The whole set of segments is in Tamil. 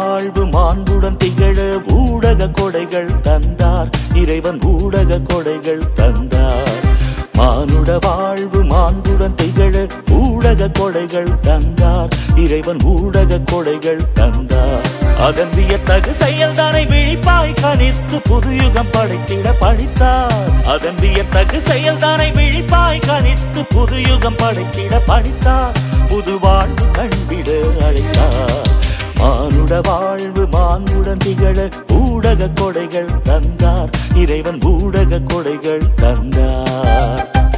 வாழ்வு மாண்புடன் திகழ ஊடக கொடைகள் தந்தார் இறைவன் ஊடக கொடைகள் தந்தார் மானுட வாழ்வு மாண்புடன் திகழ ஊடக கொடைகள் தந்தார் இறைவன் ஊடக கொடைகள் தந்தார் அதன் வியத்தகு செயல்தானை விழிப்பாய் கணித்து புதுயுகம் படைத்திட பழித்தார் அதன் வியத்தகு செயல்தானை விழிப்பாய் கணித்து புதுயுகம் படைத்திட பழித்தார் புது வாழ்வு கண்டிட அழைத்தார் மானுட வாழ்வு மானுடன் திகழ ஊடக கொடைகள் தந்தார் இறைவன் ஊடக கொடைகள் தந்தார்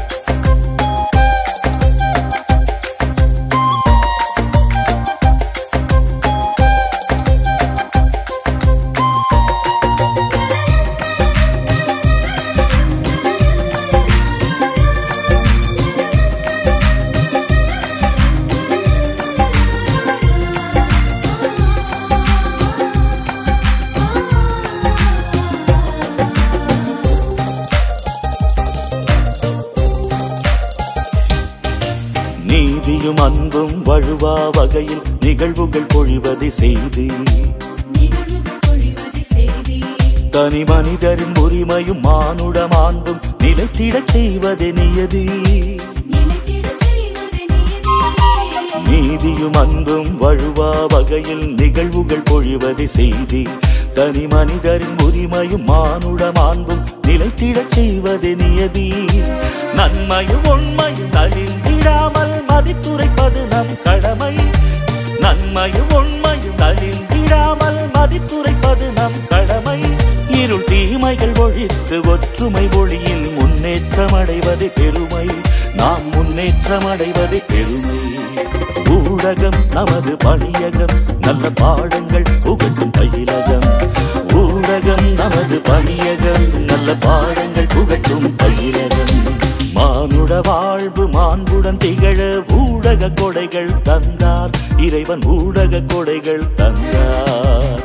நீதியும் அன்பும் வழுவா வகையில் நிகழ்வுகள் பொழிவதை செய்தி நிகழ்வுகள் பொழிவது செய்தி தனி மனிதரின் உரிமையும் மானுட மாண்பும் நிலைத்திடச் செய்வதே நியதி நிலைத்திட செய்வது நியதி நீதியும் அன்பும் வழுவா வகையில் நிகழ்வுகள் பொழிவதை செய்தி தனி மனிதரின் உரிமையும் மானுட மாண்பும் நிலைத்திடச் செய்வதே நியதி நன்மையும் உண்மையும் நலிந்திடாமல் மதித்துரைப்பது நம் கடமை நன்மையும் உண்மையும் நலிந்திடாமல் மதித்துரைப்பது நம் கடமை இருள் தீமைகள் ஒழித்து ஒற்றுமை ஒளியில் முன்னேற்றம் அடைவதே பெருமை நாம் முன்னேற்றம் அடைவதே பெருமை ஊடகம் நமது பணியகம் நல்ல பாடங்கள் புகட்டும் பயிலகம் ஊடகம் நமது பணியகம் நல்ல பாடங்கள் புகட்டும் பயிலகம் மானுட வாழ்வு மாண்புடன் திகழ ஊடக கொடைகள் தந்தார் இறைவன் ஊடக கொடைகள் தந்தார்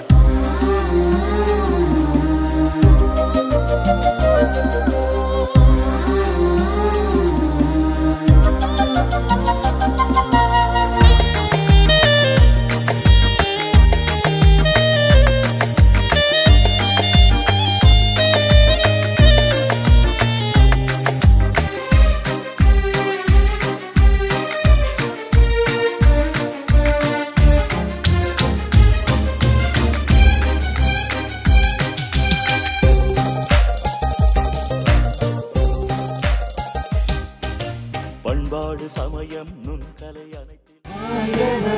பண்பாடு சமயம் நுண்கலை அனைத்து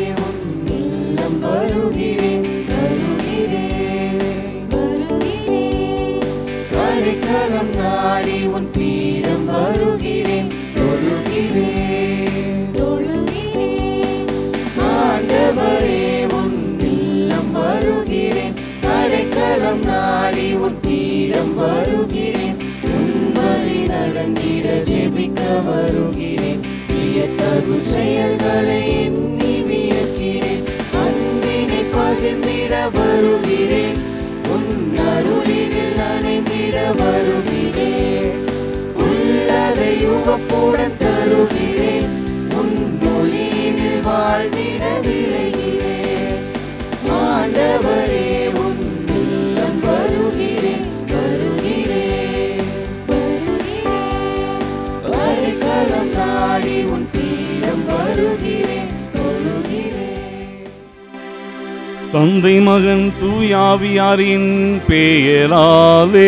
அடைக்கலம் நாடி உன் பீடம் வருகிறேன் தொழுகிறேன் ஆண்டவரே உன் இல்லம் வருகிறேன் அடைக்கலம் நாடி உன் பீடம் வருகிறேன் உன் வழி நடந்திட ஜெபிக்க வருகிறேன் வியத்தகு செயல்களை எண்ணி வியக்கிறேன் அன்பினை பகிர்ந்திட வருகிறேன் உன் அருளினில் நனைந்திட வருகிறேன் உள்ளதை உவப்புடன் தருகிறேன் உன் மொழியினில் வாழ்ந்திட விளைகிறேன் ஆண்டவரே உன் இல்லம் வருகிறேன் வருகிறேன் அடைக்கலம் நாடி உன் பீடம் வருகிறேன் தொழுகிறேன் தந்தை மகன் தூயாவியாரின் பெயராலே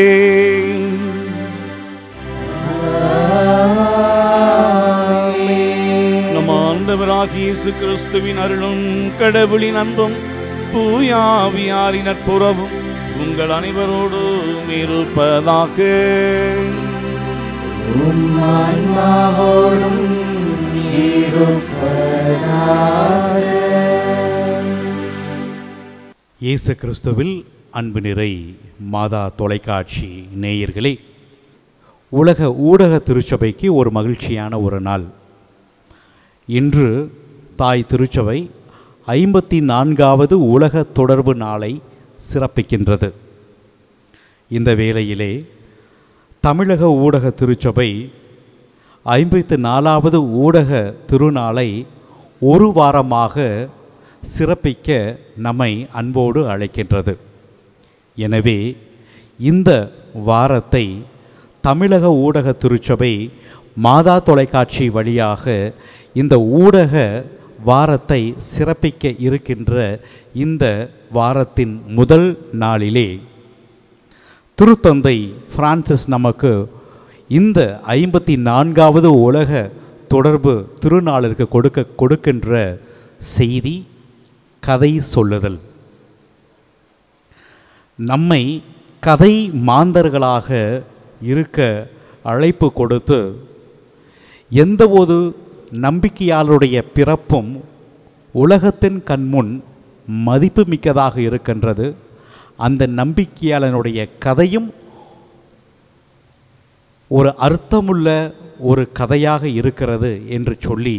நம் ஆண்டவராகிய இயேசு கிறிஸ்துவின் அருளும் கடவுளின் அன்பும் தூயாவியாரின் நட்புறவும் உங்கள் அனைவரோடும் இருப்பதாக ஆன்மாவோடும் இயேசு கிறிஸ்துவில் அன்பு நிறை மாதா தொலைக்காட்சி நேயர்களே உலக ஊடக திருச்சபைக்கு ஒரு மகிழ்ச்சியான ஒரு நாள் இன்று தாய் திருச்சபை ஐம்பத்தி நான்காவது உலக தொடர்பு நாளை சிறப்பிக்கின்றது இந்த வேளையிலே தமிழக ஊடக திருச்சபை ஐம்பத்தி நாலாவது ஊடக திருநாளை ஒரு வாரமாக சிறப்பிக்க நம்மை அன்போடு அழைக்கின்றது எனவே இந்த வாரத்தை தமிழக ஊடக திருச்சபை மாதா தொலைக்காட்சி வழியாக இந்த ஊடக வாரத்தை சிறப்பிக்க இருக்கின்ற இந்த வாரத்தின் முதல் நாளிலே திருத்தந்தை பிரான்சிஸ் நமக்கு இந்த ஐம்பத்தி நான்காவது உலக தொடர்பு திருநாளிற்கு கொடுக்க கொடுக்கின்ற செய்தி கதை சொல்லுதல் நம்மை கதை மாந்தர்களாக இருக்க அழைப்பு கொடுத்து எந்த ஒரு நம்பிக்கையாளருடைய பிறப்பும் உலகத்தின் கண்முன் மதிப்புமிக்கதாக இருக்கின்றது அந்த நம்பிக்கையாளனுடைய கதையும் ஒரு அர்த்தமுள்ள ஒரு கதையாக இருக்கிறது என்று சொல்லி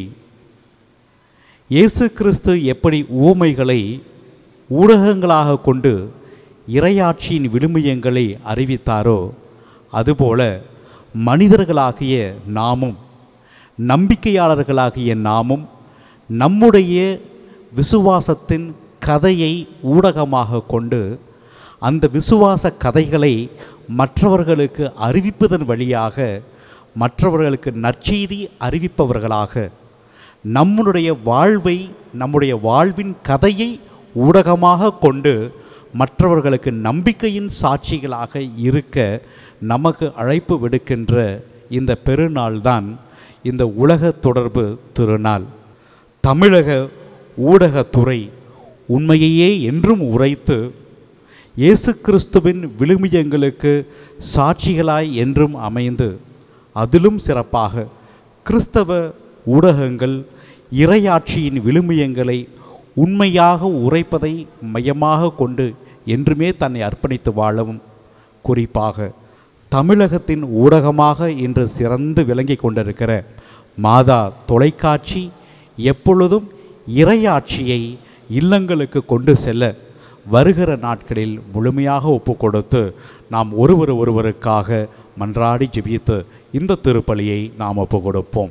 இயேசு கிறிஸ்து எப்படி ஊமைகளை ஊடகங்களாக கொண்டு இறையாட்சியின் விழுமியங்களை அறிவித்தாரோ அதுபோல மனிதர்களாகிய நாமும் நம்பிக்கையாளர்களாகிய நாமும் நம்முடைய விசுவாசத்தின் கதையை ஊடகமாக கொண்டு அந்த விசுவாச கதைகளை மற்றவர்களுக்கு அறிவிப்பதன் வழியாக மற்றவர்களுக்கு நற்செய்தி அறிவிப்பவர்களாக நம்முடைய வாழ்வை நம்முடைய வாழ்வின் கதையை ஊடகமாக கொண்டு மற்றவர்களுக்கு நம்பிக்கையின் சாட்சிகளாக இருக்க நமக்கு அழைப்பு விடுக்கின்ற இந்த பெருநாள் தான் இந்த உலக தொடர்பு திருநாள் தமிழக ஊடகத்துறை உண்மையையே என்றும் உரைத்து இயேசு கிறிஸ்துவின் விழுமியங்களுக்கு சாட்சிகளாய் என்றும் அமைந்து அதிலும் சிறப்பாக கிறிஸ்தவ ஊடகங்கள் இறையாட்சியின் விழுமியங்களை உண்மையாக உரைப்பதை மையமாக கொண்டு என்றுமே தன்னை அர்ப்பணித்து வாழவும் குறிப்பாக தமிழகத்தின் ஊடகமாக இன்று சிறந்து விளங்கி கொண்டிருக்கிற மாதா தொலைக்காட்சி எப்பொழுதும் இறையாட்சியை இல்லங்களுக்கு கொண்டு செல்ல வருகிற நாட்களில் முழுமையாக ஒப்பு கொடுத்து நாம் ஒருவர் ஒருவருக்காக மன்றாடி ஜெபித்து இந்த திருப்பலியை நாம் ஒப்பு கொடுப்போம்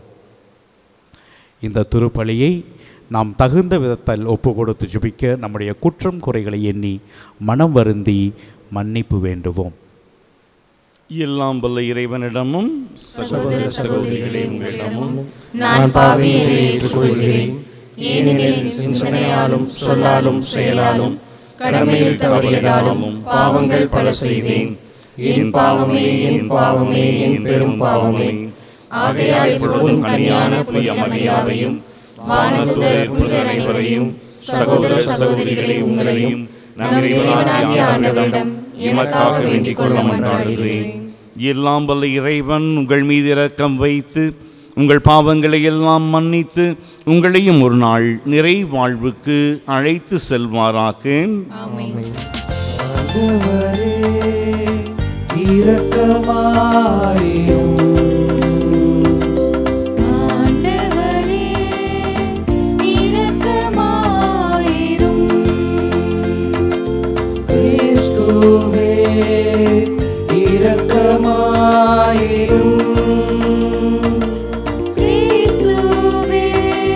இந்த திருப்பலியை நாம் தகுந்த விதத்தில் ஒப்பு கொடுத்து ஜெபிக்க நம்முடைய குற்றம் குறைகளை எண்ணி மனம் வருந்தி மன்னிப்பு வேண்டுவோம் எல்லாம் வல்ல இறைவனிடமும் சகோதர சகோதரிகளே உங்களிடமும் நான் பாவியை ஏற்றுக்கொள்கிறேன் ஏனெனில் என் சிந்தனையாலும் சொல்லாலும் செயலாலும் கடமையில் தவறியதாலும் பாவங்கள் பல செய்தேன் என் பாவமே என் பாவமே என் பெரும் பாவமே ஆகையால் இப்பொழுதும் கனியான புனித மரியாதையும் வானதுதர் புனிதர் அனைவரையும் சகோதர சகோதரிகளை உங்களையும் நம் இறைவனாகிய ஆண்டவரிடம் எமக்காக வேண்டிக் கொள்ள மன்றாடுகிறேன் எல்லாம் வல்ல இறைவன் உங்கள் மீது இரக்கம் வைத்து உங்கள் பாவங்களை எல்லாம் மன்னித்து உங்களையும் ஒரு நாள் நிறை வாழ்வுக்கு அழைத்து செல்வாராக ஆண்டவரே இரக்கமாயிரும் ஆண்டவரே இரக்கமாயிரும் கிறிஸ்துவே இரக்கமாயிரும் கிறிஸ்துவே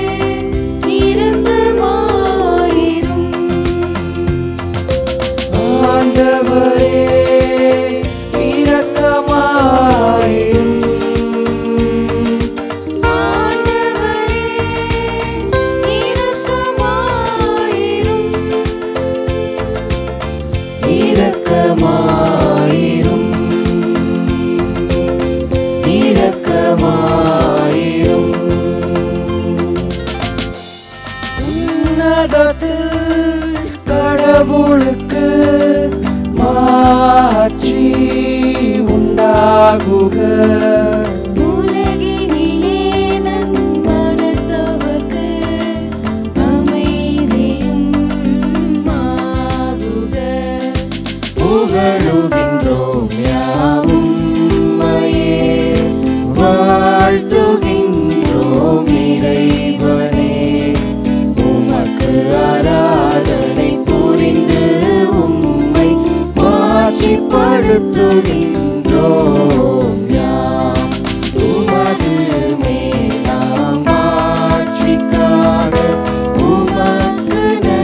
இரக்கமாயிரும் ஆண்டவரே இரக்கமாயிரும் ஆண்டவரே இரக்கமாயிரும் இரக்கமாயிரும் இரக்கமாயிரும் உன்னதத்தில் கடவுளுக்கு மாட்சி உண்டாகுக உலகினிலே நன்மனத்தவர்க்கு அமைதியும் ஆகுக புகழுகின்றோம் யாவும் உம்மையே. வாழ்த்துகின்றோம் இறைவனே உமக்கு ஆராதனை புரிந்து உம்மை மாட்சிப்படுத்துகின்றோம் யாம் உமது மேலாம் ஆட்சிக்காக உமக்கு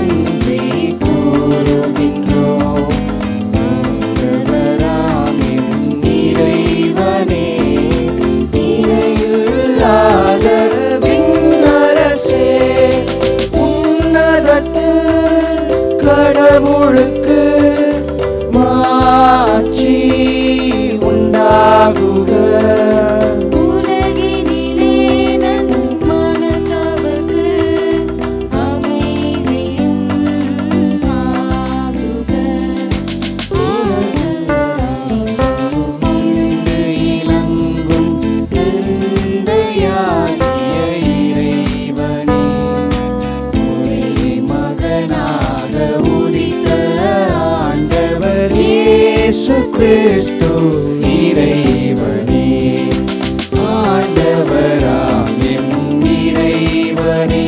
கிறிஸ்து இறைவனே ஆண்டவராம் எம் இறைவனே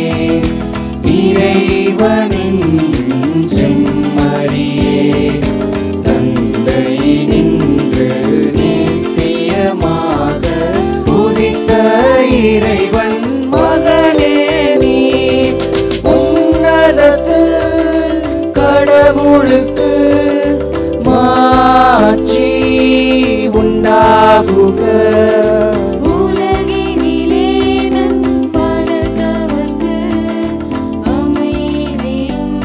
இறைவனின் செம்மறியே தந்தை நின்று நித்தியமாக உதித்த இறைவன் மகனே நீ உன்னதத்தில் கடவுளுக்கு மாட்சி உண்டாகுக உலகினிலே நண்பனத்தவர்க்கு அமைதியும்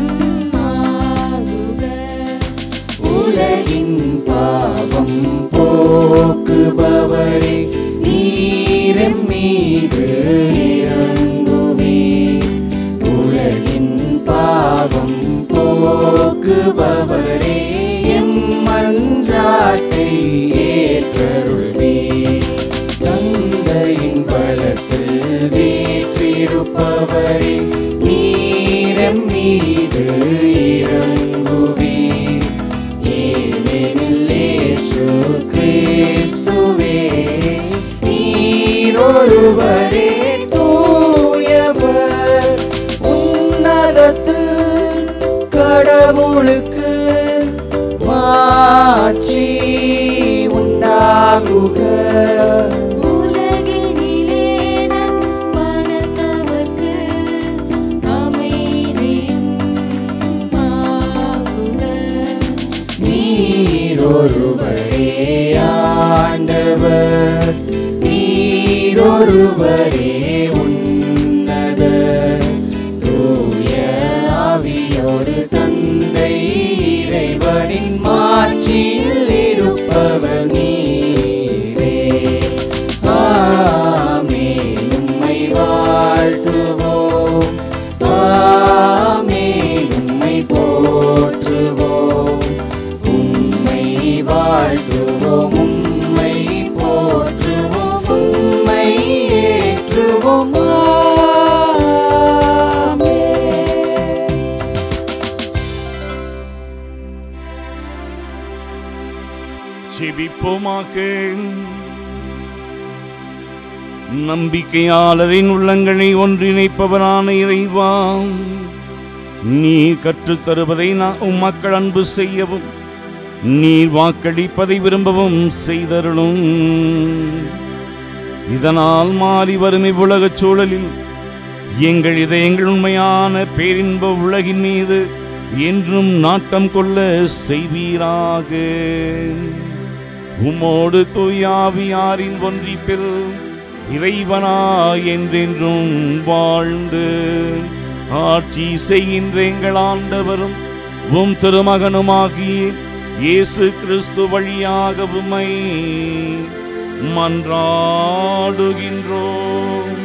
ஆகுக. உலகின் பாவம் போக்குபவரே நீரம் மீது இறங்குவே உலகின் பாவம் போக்குபவரே எம் மன்றாட்டை ஏற்றருள்வே தந்தையின் பலத்தில் வீற்றிருப்பவரே நீரம் மீது இறங்குவே ஏனெனில் இயேசு கிறிஸ்துவே நீரொருவரே தூயவர் உன்னதத்தில் கடவுளுக்கு மாட்சி உண்டாகுக உலகினிலே நண்பனத்தவர்க்கு அமைதியும் ஆகுக. நீரொருவரே ஆண்டவர் நீரொருவரே உன்னத தூய ஆவியோடு தந்தை இறைவனின் மாட்சியில் இருப்பவர் நீரே ஆமென் உம்மை வாழ்த்துவோம் ஆமென் உம்மை போற்றுவோம் உம்மை வாழ்த்துவோம் உம்மை போற்றுவோம் உம்மை ஏற்றுவோம் ஆமென் ஜெபிப்போமாக நம்பிக்கையாளரின் உள்ளங்களை ஒன்றிணைப்பவரான இறைவா நீர் கற்றுத் தருவதை நான் உம் மக்கள் அன்பு செய்யவும் நீர் வாக்களிப்பதை விரும்பவும் செய்தருளும் இதனால் மாறி வரும் இவ்வுலகச் சூழலில் எங்கள் இதயங்கள் உண்மையான பேரின்ப உலகின் மீது என்றும் நாட்டம் கொள்ள செய்வீராக உமோடு தூயாவியாரின் ஒன்றிப்பில் இறைவனா என்றென்றும் வாழ்ந்து ஆட்சி செய்கின்ற எங்கள் ஆண்டவரும் உம் திருமகனுமாகிய இயேசு கிறிஸ்து வழியாக உம்மை மன்றாடுகின்றோம்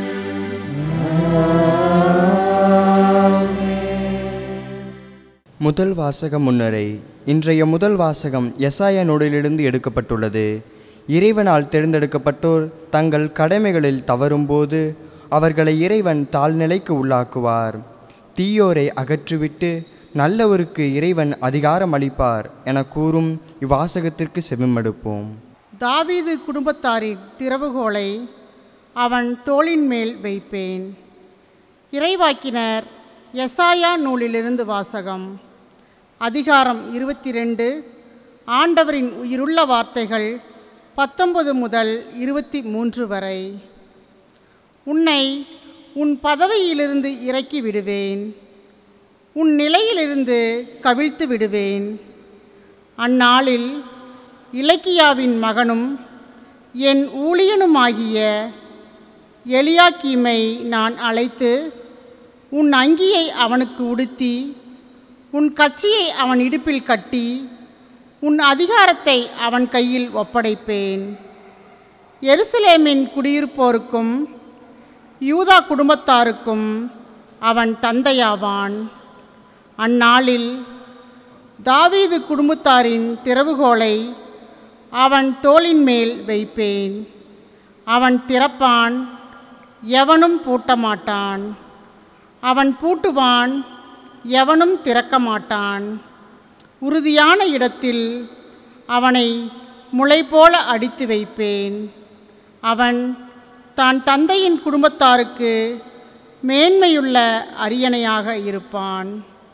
முதல் வாசக முன்னரை இன்றைய முதல் வாசகம் எசாயா நூலிலிருந்து எடுக்கப்பட்டுள்ளது இறைவனால் தேர்ந்தெடுக்கப்பட்டோர் தங்கள் கடமைகளில் தவறும்போது அவர்களை இறைவன் தாழ்நிலைக்கு உள்ளாக்குவார் தீயோரை அகற்றிவிட்டு நல்லவருக்கு இறைவன் அதிகாரம் அளிப்பார் என கூறும் இவ்வாசகத்திற்கு செவிமடுப்போம் தாவீது குடும்பத்தாரின் திறவுகோலை அவன் தோளின் மேல் வைப்பேன் இறைவாக்கினர் எசாயா நூலிலிருந்து வாசகம் அதிகாரம் இருபத்தி ரெண்டு ஆண்டவரின் உயிருள்ள வார்த்தைகள் பத்தொன்பது முதல் இருபத்தி மூன்று வரை உன்னை உன் பதவியிலிருந்து இறக்கி விடுவேன் உன் நிலையிலிருந்து கவிழ்த்து விடுவேன் அந்நாளில் இலக்கியாவின் மகனும் என் ஊழியனுமாகிய எலியாக்கீமை நான் அழைத்து உன் அங்கியை அவனுக்கு உடுத்தி உன் கட்சியை அவன் இடுப்பில் கட்டி உன் அதிகாரத்தை அவன் கையில் ஒப்படைப்பேன் எருசலேமின் குடியிருப்போருக்கும் யூதா குடும்பத்தாருக்கும் அவன் தந்தையாவான் அந்நாளில் தாவீது குடும்பத்தாரின் திறவுகோலை அவன் தோளின் மேல் வைப்பேன் அவன் திறப்பான் எவனும் பூட்ட மாட்டான் அவன் பூட்டுவான் எவனும் திறக்க மாட்டான் உறுதியான இடத்தில் அவனை முளை போல அடித்து வைப்பேன் அவன் தான் தந்தையின் குடும்பத்தாருக்கு மேன்மையுள்ள அரியணையாக இருப்பான்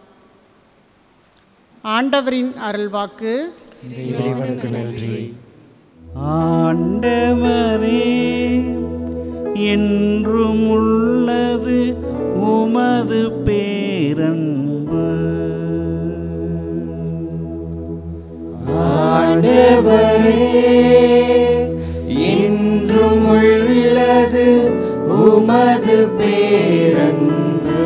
ஆண்டவரின் அருள்வாக்கு ஆண்டவரே என்றும் உள்ளது உமது பேரன்பு என்றும் உள்ளது உமது பேரன்பு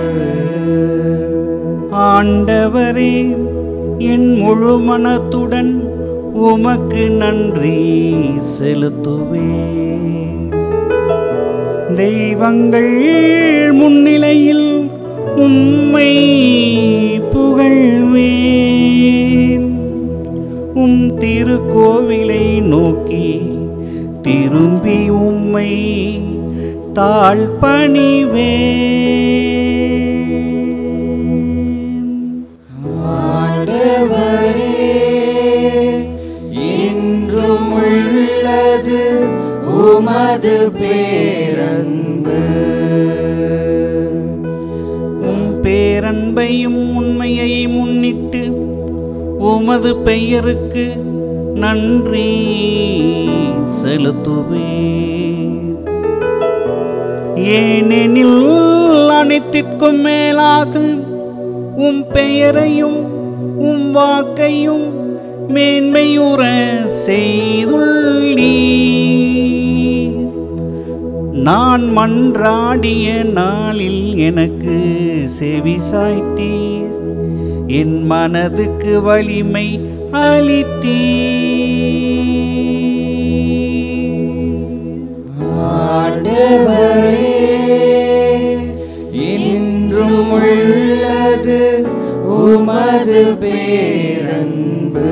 ஆண்டவரே என் முழு மனத்துடன் உமக்கு நன்றி செலுத்துவேன் தெய்வங்கள் முன்னிலையில் உம்மை புகழ்வேன் உம் திருக்கோவிலை நோக்கி திரும்பி உம்மை தாழ்பணிவேன் ஆண்டவரே என்றும் உள்ளது உமது பேரன்பு உம் பேரன்பையும் உண்மையை முன்னிட்டு உமது பெயருக்கு நன்றி செலுத்துவேன் ஏனெனில் அனைத்திற்கும் மேலாக உம் பெயரையும் உம் வாக்கையும் மேன்மையுற செய்துள்ளீர் நான் மன்றாடிய நாளில் எனக்கு செவி சாய்த்தீர் என் மனதுக்கு வலிமை அளித்தீர் ஆண்டவரே என்றும் உள்ளது உமது பேரன்பு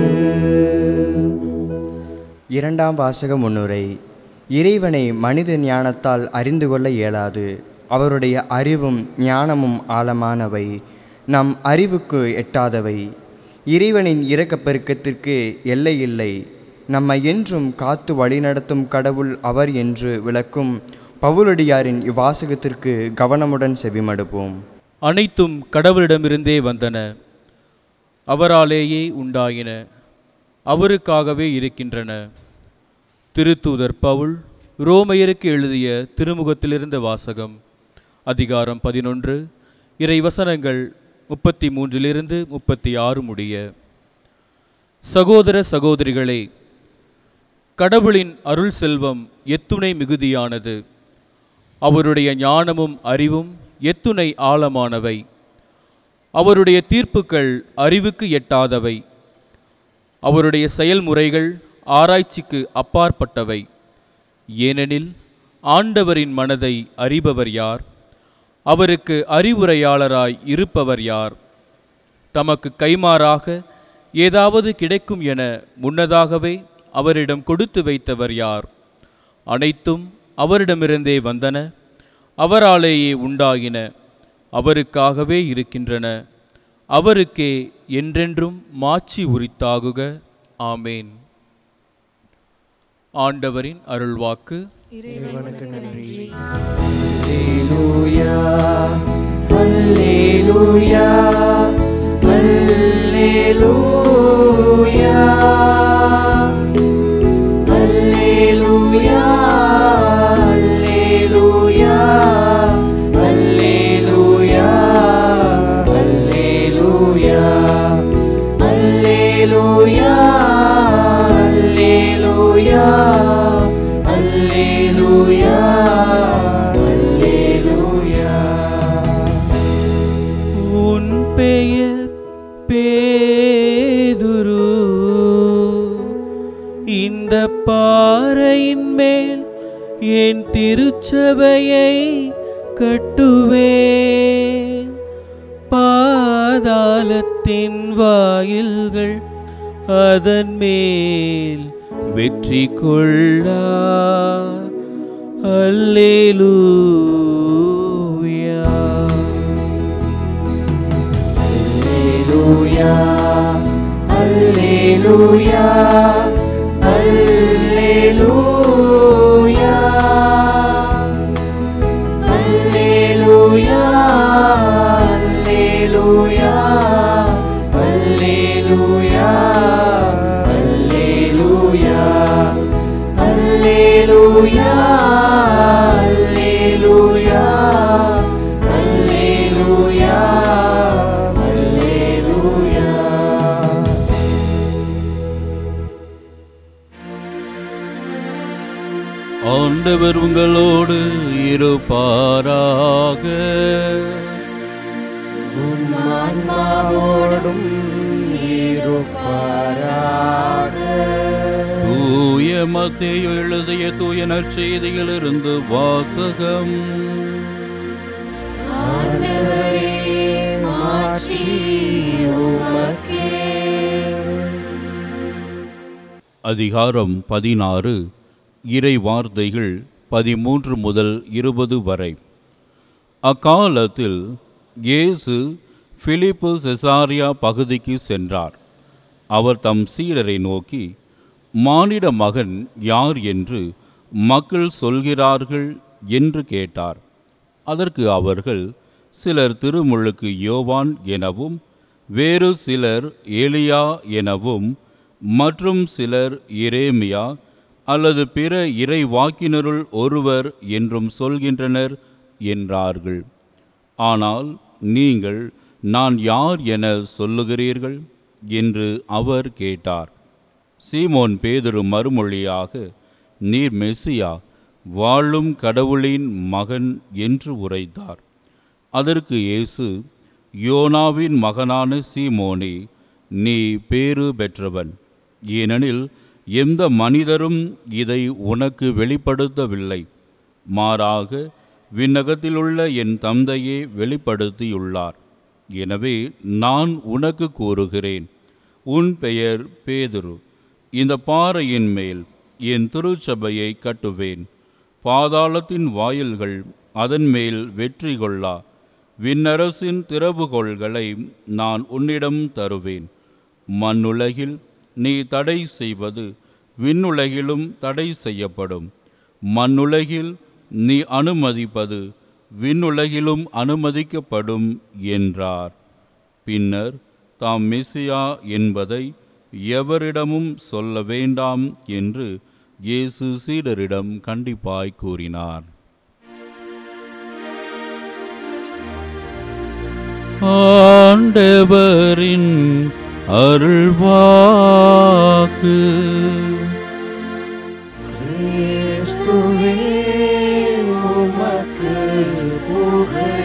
இரண்டாம் வாசக முன்னுரை இறைவனை மனித ஞானத்தால் அறிந்து கொள்ள இயலாது அவருடைய அறிவும் ஞானமும் ஆழமானவை நம் அறிவுக்கு எட்டாதவை இறைவனின் இரக்கப்பெருக்கத்திற்கு எல்லை இல்லை நம்மை என்றும் காத்து வழிநடத்தும் கடவுள் அவர் என்று விளக்கும் பவுலடியாரின் இவ்வாசகத்திற்கு கவனமுடன் செவிமடுப்போம் அனைத்தும் கடவுளிடமிருந்தே வந்தன அவராலேயே உண்டாயின அவருக்காகவே இருக்கின்றன திருத்தூதர் பவுல் ரோமையருக்கு எழுதிய திருமுகத்திலிருந்த வாசகம் அதிகாரம் பதினொன்று இறை வசனங்கள் முப்பத்தி மூன்றிலிருந்து முப்பத்தி ஆறு முடிய சகோதர சகோதரிகளே கடவுளின் அருள் செல்வம் எத்துணை மிகுதியானது அவருடைய ஞானமும் அறிவும் எத்துணை ஆழமானவை அவருடைய தீர்ப்புகள் அறிவுக்கு எட்டாதவை அவருடைய செயல்முறைகள் ஆராய்ச்சிக்கு அப்பாற்பட்டவை ஏனெனில் ஆண்டவரின் மனதை அறிபவர் யார் அவருக்கு அறிவுரையாளராய் இருப்பவர் யார் தமக்கு கைமாறாக ஏதாவது கிடைக்கும் என முன்னதாகவே அவரிடம் கொடுத்து வைத்தவர் யார் அனைத்தும் அவரிடமிருந்தே வந்தன அவராலேயே உண்டாகின அவருக்காகவே இருக்கின்றன அவருக்கே என்றென்றும் மாட்சி உரித்தாகுக ஆமேன் ஆண்டவரின் அருள்வாக்கு Alleluia, Alleluia, Alleluia, Alleluia, Alleluia, Alleluia, Alleluia, Alleluia, Alleluia, Alleluia, Alleluia. உன் பெயர் பேதுரு இந்த பாறையின் மேல் என் திருச்சபையை கட்டுவேன் பாதாளத்தின் வாயில்கள் அதன் மேல் வெற்றி கொள்ளா அல்லேலூயா Alleluia, அல்லேலூயா அல்லேலூயா அல்லேலூயா அல்லேலூயா அல்லேலூயா அல்லேலூயா அல்லேலூயா அல்லேலூயா அல்லேலூயா அல்லேலூயா ஆண்டவர் உங்களோடு இருப்பாராக ஆன்மாவோடும் இருப்பாராக தூய மத்தேயு எழுதிய தூய நற்செய்தியிலிருந்து வாசகம் ஆண்டவரே மாட்சி உமக்கே அதிகாரம் பதினாறு இறை வார்த்தைகள் பதிமூன்று முதல் இருபது வரை அக்காலத்தில் இயேசு பிலிப்பு செசாரியா பகுதிக்கு சென்றார் அவர் தம் சீடரை நோக்கி மானிட மகன் யார் என்று மக்கள் சொல்கிறார்கள் என்று கேட்டார் அதற்கு அவர்கள் சிலர் திருமுழுக்கு யோவான் எனவும் வேறு சிலர் ஏலியா எனவும் மற்றும் சிலர் இரேமியா அல்லது பிற இறைவாக்கினருள் ஒருவர் என்றும் சொல்கின்றனர் என்றார்கள் ஆனால் நீங்கள் நான் யார் என சொல்லுகிறீர்கள் என்று அவர் கேட்டார் சீமோன் பேதுரு மறுமொழியாக நீர் மெஸ்ஸியா வாழும் கடவுளின் மகன் என்று உரைத்தார் அதற்கு இயேசு யோனாவின் மகனான சீமோனே நீ பேறு பெற்றவன் ஏனெனில் எந்த மனிதரும் இதை உனக்கு வெளிப்படுத்தவில்லை மாறாக விண்ணகத்திலுள்ள என் தந்தையே வெளிப்படுத்தியுள்ளார் எனவே நான் உனக்கு கூறுகிறேன் உன் பெயர் பேதுரு இந்த பாறையின் மேல் என் திருச்சபையை கட்டுவேன் பாதாளத்தின் வாயில்கள் அதன் மேல் வெற்றி கொள்ளா விண்ணரசின் திறவுகோள்களை நான் உன்னிடம் தருவேன் மண்ணுலகில் நீ தடை செய்வது விண்ணுலகிலும் தடை செய்யப்படும் மண்ணுலகில் நீ அனுமதிப்பது விண்ணுலகிலும் அனுமதிக்கப்படும் என்றார் பின்னர் தாம் மெசியா என்பதை எவரிடமும் சொல்ல வேண்டாம் என்று இயேசு சீடரிடம் கண்டிப்பாய் கூறினார் ஆண்டவரின் அருள்வாக்கு கிறிஸ்துவே உமக்கு புகழ்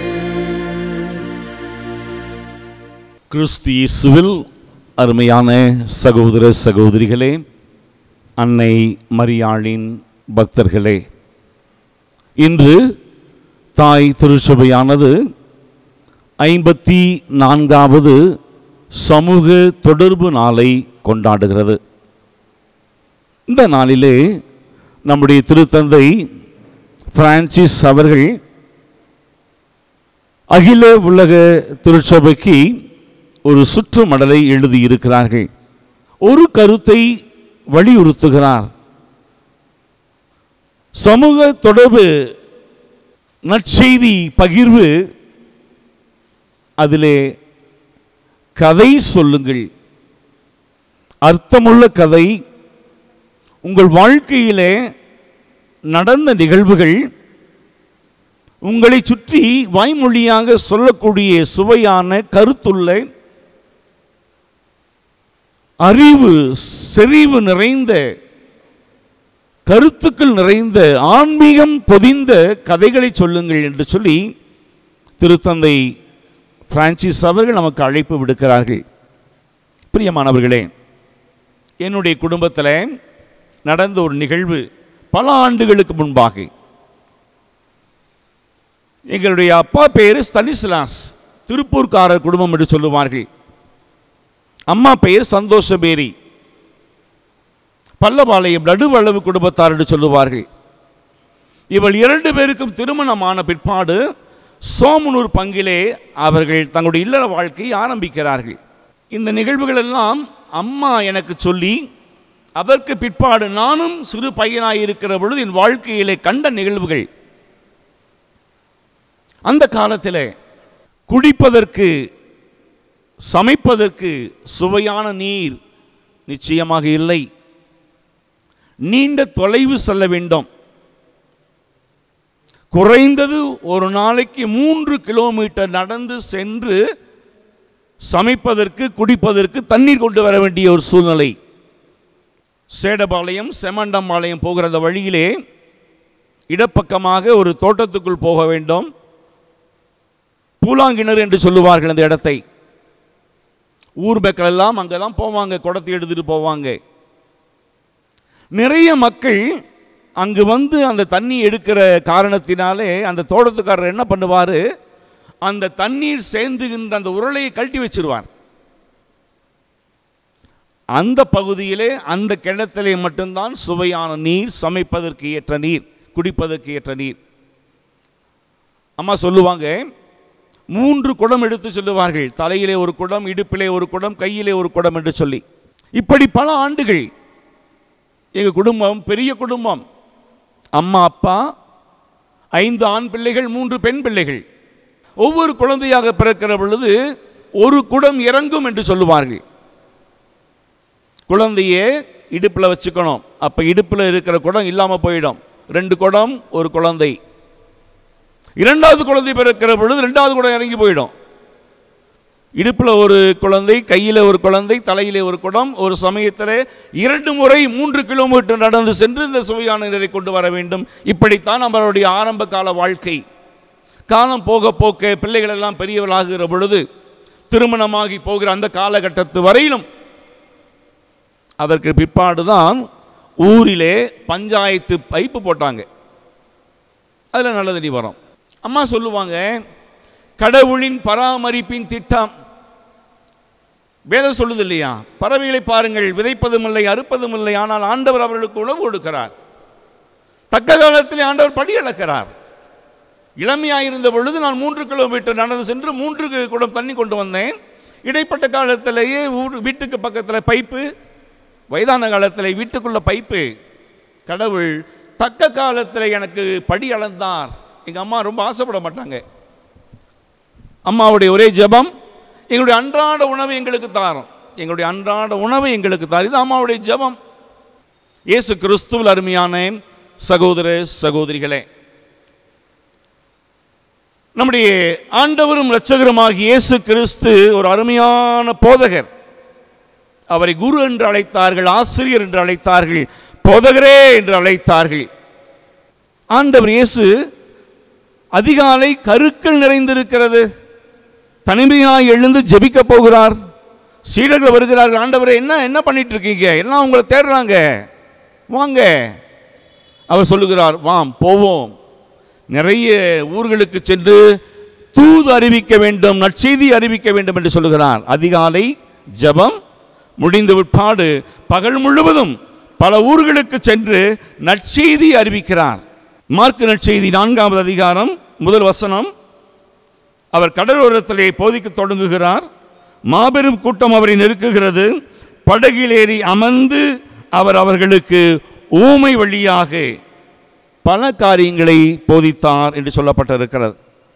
கிறிஸ்து இயேசுவில் அருமையான சகோதர சகோதரிகளே அன்னை மரியாளின் பக்தர்களே இன்று தாய் திருச்சபையானது ஐம்பத்தி நான்காவது சமூக தொடர்பு நாளை கொண்டாடுகிறது இந்த நாளிலே நம்முடைய திருத்தந்தை பிரான்சிஸ் அவர்கள் அகில உலக திருச்சபைக்கு ஒரு சுற்றுமடலை எழுதியிருக்கிறார்கள் ஒரு கருத்தை வலியுறுத்துகிறார் சமூக தொடர்பு நற்செய்தி பகிர்வு அதிலே கதை சொல்லுங்கள் அர்த்தமுள்ள கதை உங்கள் வாழ்க்கையிலே நடந்த நிகழ்வுகள் உங்களை சுற்றி வாய்மொழியாக சொல்லக்கூடிய சுவையான கருத்துள்ள அறிவு செறிவு நிறைந்த கருத்துக்கள் நிறைந்த ஆன்மீகம் பொதிந்த கதைகளை சொல்லுங்கள் என்று சொல்லி திருத்தந்தை பிரான்சிஸ் அவர்கள் நமக்கு அழைப்பு விடுக்கிறார்கள் பிரியமானவர்களே என்னுடைய குடும்பத்தில் நடந்த ஒரு நிகழ்வு பல ஆண்டுகளுக்கு முன்பாக எங்களுடைய அப்பா பேர் ஸ்தனிஸ்லாஸ் திருப்பூர்காரர் குடும்பம் என்று சொல்லுவார்கள் அம்மா பெயர் சந்தோஷபேரி பல்லபாளையம் நடுவளவு குடும்பத்தார் என்று சொல்லுவார்கள் இவள் இரண்டு பேருக்கும் திருமணமான பிற்பாடு சோமனூர் பங்கிலே அவர்கள் தங்களுடைய இல்லற வாழ்க்கையை ஆரம்பிக்கிறார்கள் இந்த நிகழ்வுகள் எல்லாம் அம்மா எனக்கு சொல்லி அதற்கு பிற்பாடு நானும் சிறு பையனாய் இருக்கிற பொழுது என் வாழ்க்கையிலே கண்ட நிகழ்வுகள் அந்த காலத்தில் குடிப்பதற்கு சமைப்பதற்கு சுவையான நீர் நிச்சயமாக இல்லை நீண்ட தொலைவு செல்ல வேண்டும் குறைந்தது ஒரு நாளைக்கு மூன்று கிலோமீட்டர் நடந்து சென்று சமைப்பதற்கு குடிப்பதற்கு தண்ணீர் கொண்டு வர வேண்டிய ஒரு சூழ்நிலை சேடபாளையம் செமண்டம்பாளையம் போகிற அந்த வழியிலே இடப்பக்கமாக ஒரு தோட்டத்துக்குள் போக வேண்டும் பூலாங்கிணறு என்று சொல்லுவார்கள் அந்த இடத்தை ஊர் மக்கள் எல்லாம் அங்கே தான் போவாங்க குடத்தை எடுத்துட்டு போவாங்க நிறைய மக்கள் அங்கு வந்து அந்த தண்ணி எடுக்கிற காரணத்தினாலே அந்த தோட்டத்துக்காரர் என்ன பண்ணுவார் அந்த தண்ணீர் சேர்ந்துகின்ற அந்த உருளையை கழட்டி வச்சிருவார் அந்த பகுதியிலே அந்த கிணத்திலே மட்டும்தான் சுவையான நீர் சமைப்பதற்கு ஏற்ற நீர் குடிப்பதற்கு ஏற்ற நீர் அம்மா சொல்லுவாங்க மூன்று குடம் எடுத்து சொல்லுவார்கள் தலையிலே ஒரு குடம் இடுப்பிலே ஒரு குடம் கையிலே ஒரு குடம் என்று சொல்லி இப்படி பல ஆண்டுகள் எங்கள் குடும்பம் பெரிய குடும்பம் அம்மா அப்பா ஐந்து ஆண் பிள்ளைகள் மூன்று பெண் பிள்ளைகள் ஒவ்வொரு குழந்தையாக பிறக்கிற பொழுது ஒரு குடம் இறங்கும் என்று சொல்லுவார்கள் குழந்தையே இடுப்பில் வச்சுக்கணும் அப்போ இடுப்பில் இருக்கிற குடம் இல்லாமல் போயிடும் ரெண்டு குடம் ஒரு குழந்தை இரண்டாவது குழந்தை பிறக்கிற பொழுது ரெண்டாவது குடம் இறங்கி போயிடும் இடுப்பில் ஒரு குழந்தை கையில் ஒரு குழந்தை தலையிலே ஒரு குடம் ஒரு சமயத்தில் இரண்டு முறை மூன்று கிலோமீட்டர் நடந்து சென்று இந்த சுவையான நீரை கொண்டு வர வேண்டும் இப்படித்தான் நம்மளுடைய ஆரம்ப கால வாழ்க்கை காலம் போக போக்க பிள்ளைகள் எல்லாம் பெரியவர்களாகிற பொழுது திருமணமாகி போகிற அந்த காலகட்டத்து வரையிலும் அதற்கு பிற்பாடு தான் ஊரிலே பஞ்சாயத்து பைப்பு போட்டாங்க அதில் நல்ல தண்ணி வரும் அம்மா சொல்லுவாங்க கடவுளின் பராமரிப்பின் திட்டம் வேதம் சொல்லுது இல்லையா பறவைகளை பாருங்கள் விதைப்பதும் இல்லை அறுப்பதும் இல்லை ஆனால் ஆண்டவர் அவர்களுக்கு உணவு கொடுக்கிறார் தக்க காலத்தில் ஆண்டவர் படி அளக்கிறார் இளமையாயிருந்த பொழுது நான் மூன்று கிலோமீட்டர் நடந்து சென்று மூன்று குடம் தண்ணி கொண்டு வந்தேன் இடைப்பட்ட காலத்திலேயே ஊர் வீட்டுக்கு பக்கத்தில் பைப்பு வயதான காலத்தில் வீட்டுக்குள்ள பைப்பு கடவுள் தக்க காலத்தில் எனக்கு படி அளந்தார் எங்கள் அம்மா ரொம்ப ஆசைப்பட மாட்டாங்க அம்மாவுடைய ஒரே ஜெபம் எங்களுடைய அன்றாட உணவை எங்களுக்கு தாரும் எங்களுடைய அன்றாட உணவை எங்களுக்கு தார் இது அம்மாவுடைய ஜெபம் இயேசு கிறிஸ்துவில் அருமையான சகோதர சகோதரிகளே நம்முடைய ஆண்டவரும் இரட்சகருமாகிய இயேசு கிறிஸ்து ஒரு அருமையான போதகர் அவரை குரு என்று அழைத்தார்கள் ஆசிரியர் என்று அழைத்தார்கள் போதகரே என்று அழைத்தார்கள் ஆண்டவர் இயேசு அதிகாலை கருக்கள் நிறைந்திருக்கிறது தனிமையாய் எழுந்து ஜெபிக்க போகிறார் சீடர்கள் வருகிறார்கள் ஆண்டவரே என்ன என்ன பண்ணிட்டு இருக்கீங்க எல்லாம் உங்களை தேடுறாங்க வாங்க அவர் சொல்லுகிறார் வாம் போவோம் நிறைய ஊர்களுக்கு சென்று தூது அறிவிக்க வேண்டும் நற்செய்தி அறிவிக்க வேண்டும் என்று சொல்லுகிறார் அதிகாலை ஜெபம் முடிந்த விற்பாடு பகல் முழுவதும் பல ஊர்களுக்கு சென்று நற்செய்தி அறிவிக்கிறார் மார்க்கு நற்செய்தி நான்காவது அதிகாரம் முதல் வசனம் அவர் கடலோரத்திலே போதிக்க தொடங்குகிறார் மாபெரும் கூட்டம் அவரை நெருக்குகிறது படகிலேறி அமர்ந்து அவர் அவர்களுக்கு ஊமை வழியாக பல காரியங்களை போதித்தார் என்று சொல்லப்பட்டிருக்கிறது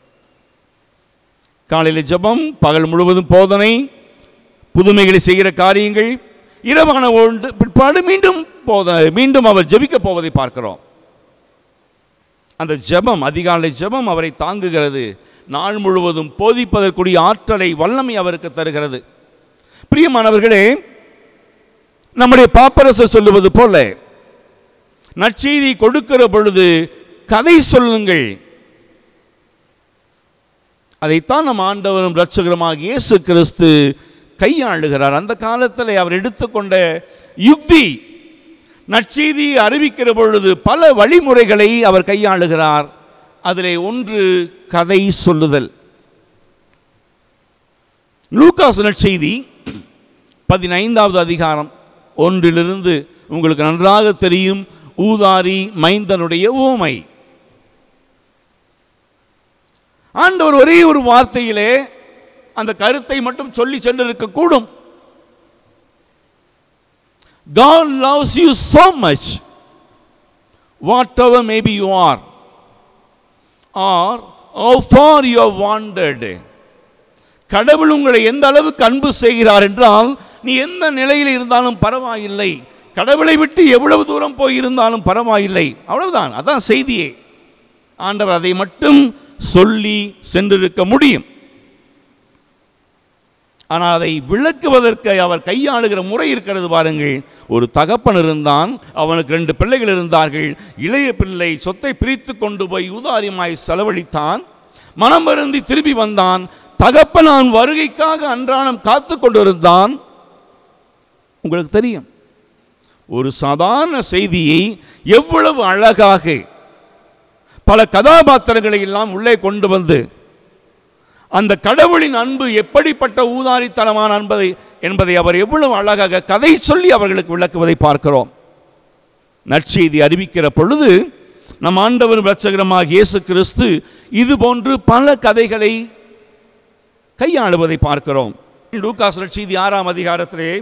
காலையில் ஜெபம் பகல் முழுவதும் போதனை புதுமைகளை செய்கிற காரியங்கள் இரவான ஒன்று பிற்பாடு மீண்டும் போத மீண்டும் அவர் ஜெபிக்க போவதை பார்க்கிறோம் அந்த ஜெபம் அதிகாலை ஜெபம் அவரை தாங்குகிறது நாள் முழுவதும் போதிப்பதற்குரிய ஆற்றலை வல்லமை அவருக்கு தருகிறது பிரியமானவர்களே நம்முடைய பாப்பரசர் சொல்லுவது போல நற்செய்தி கொடுக்கிற பொழுது கதை சொல்லுங்கள் அதைத்தான் நம் ஆண்டவரும் இரட்சகருமாக இயேசு கிறிஸ்து கையாளுகிறார் அந்த காலத்தில் அவர் எடுத்துக்கொண்ட யுக்தி நற்செய்தி அறிவிக்கிற பொழுது பல வழிமுறைகளை அவர் கையாளுகிறார் அதிலே ஒன்று கதை சொல்லுதல் லூக்காஸ் நற்செய்தி பதினைந்தாவது அதிகாரம் ஒன்றிலிருந்து உங்களுக்கு நன்றாக தெரியும் ஊதாரி மைந்தனுடைய ஊமை ஆண்டவர் ஒரே ஒரு வார்த்தையிலே அந்த கருத்தை மட்டும் சொல்லி சென்றிருக்க கூடும் God loves you so much, whatever maybe you are, or how far you have wandered. கடவுள் உங்களை எந்த அளவுக்கு அன்பு செய்கிறார் என்றால் நீ எந்த நிலையில் இருந்தாலும் பரவாயில்லை கடவுளை விட்டு எவ்வளவு தூரம் போய் இருந்தாலும் பரவாயில்லை அவ்வளவுதான் அதான் செய்தியே ஆண்டவர் அதை மட்டும் சொல்லி சென்றிருக்க முடியும் ஆனால் அதை விளக்குவதற்கு அவர் கையாளுகிற முறை இருக்கிறது பாருங்கள் ஒரு தகப்பன் இருந்தான் அவனுக்கு ரெண்டு பிள்ளைகள் இருந்தார்கள் இளைய பிள்ளை சொத்தை பிரித்து கொண்டு போய் உதாரியமாய் செலவழித்தான் மனம் வருந்தி திரும்பி வந்தான் தகப்பனான் வருகைக்காக அன்றாடம் காத்து கொண்டிருந்தான் உங்களுக்கு தெரியும் ஒரு சாதாரண செய்தியை எவ்வளவு அழகாக பல கதாபாத்திரங்களை எல்லாம் உள்ளே கொண்டு வந்து அந்த கடவுளின் அன்பு எப்படிப்பட்ட ஊதாரித்தனமான அன்பதை என்பதை அவர் எவ்வளவு அழகாக கதை சொல்லி அவர்களுக்கு விளக்குவதை பார்க்கிறோம் நற்செய்தி அறிவிக்கிற பொழுது நம் ஆண்டவர் இரட்சகரமாக இயேசு கிறிஸ்து இது போன்று பல கதைகளை கையாளுவதை பார்க்கிறோம் லூகாஸ் நற்செய்தி ஆறாம் அதிகாரத்திலே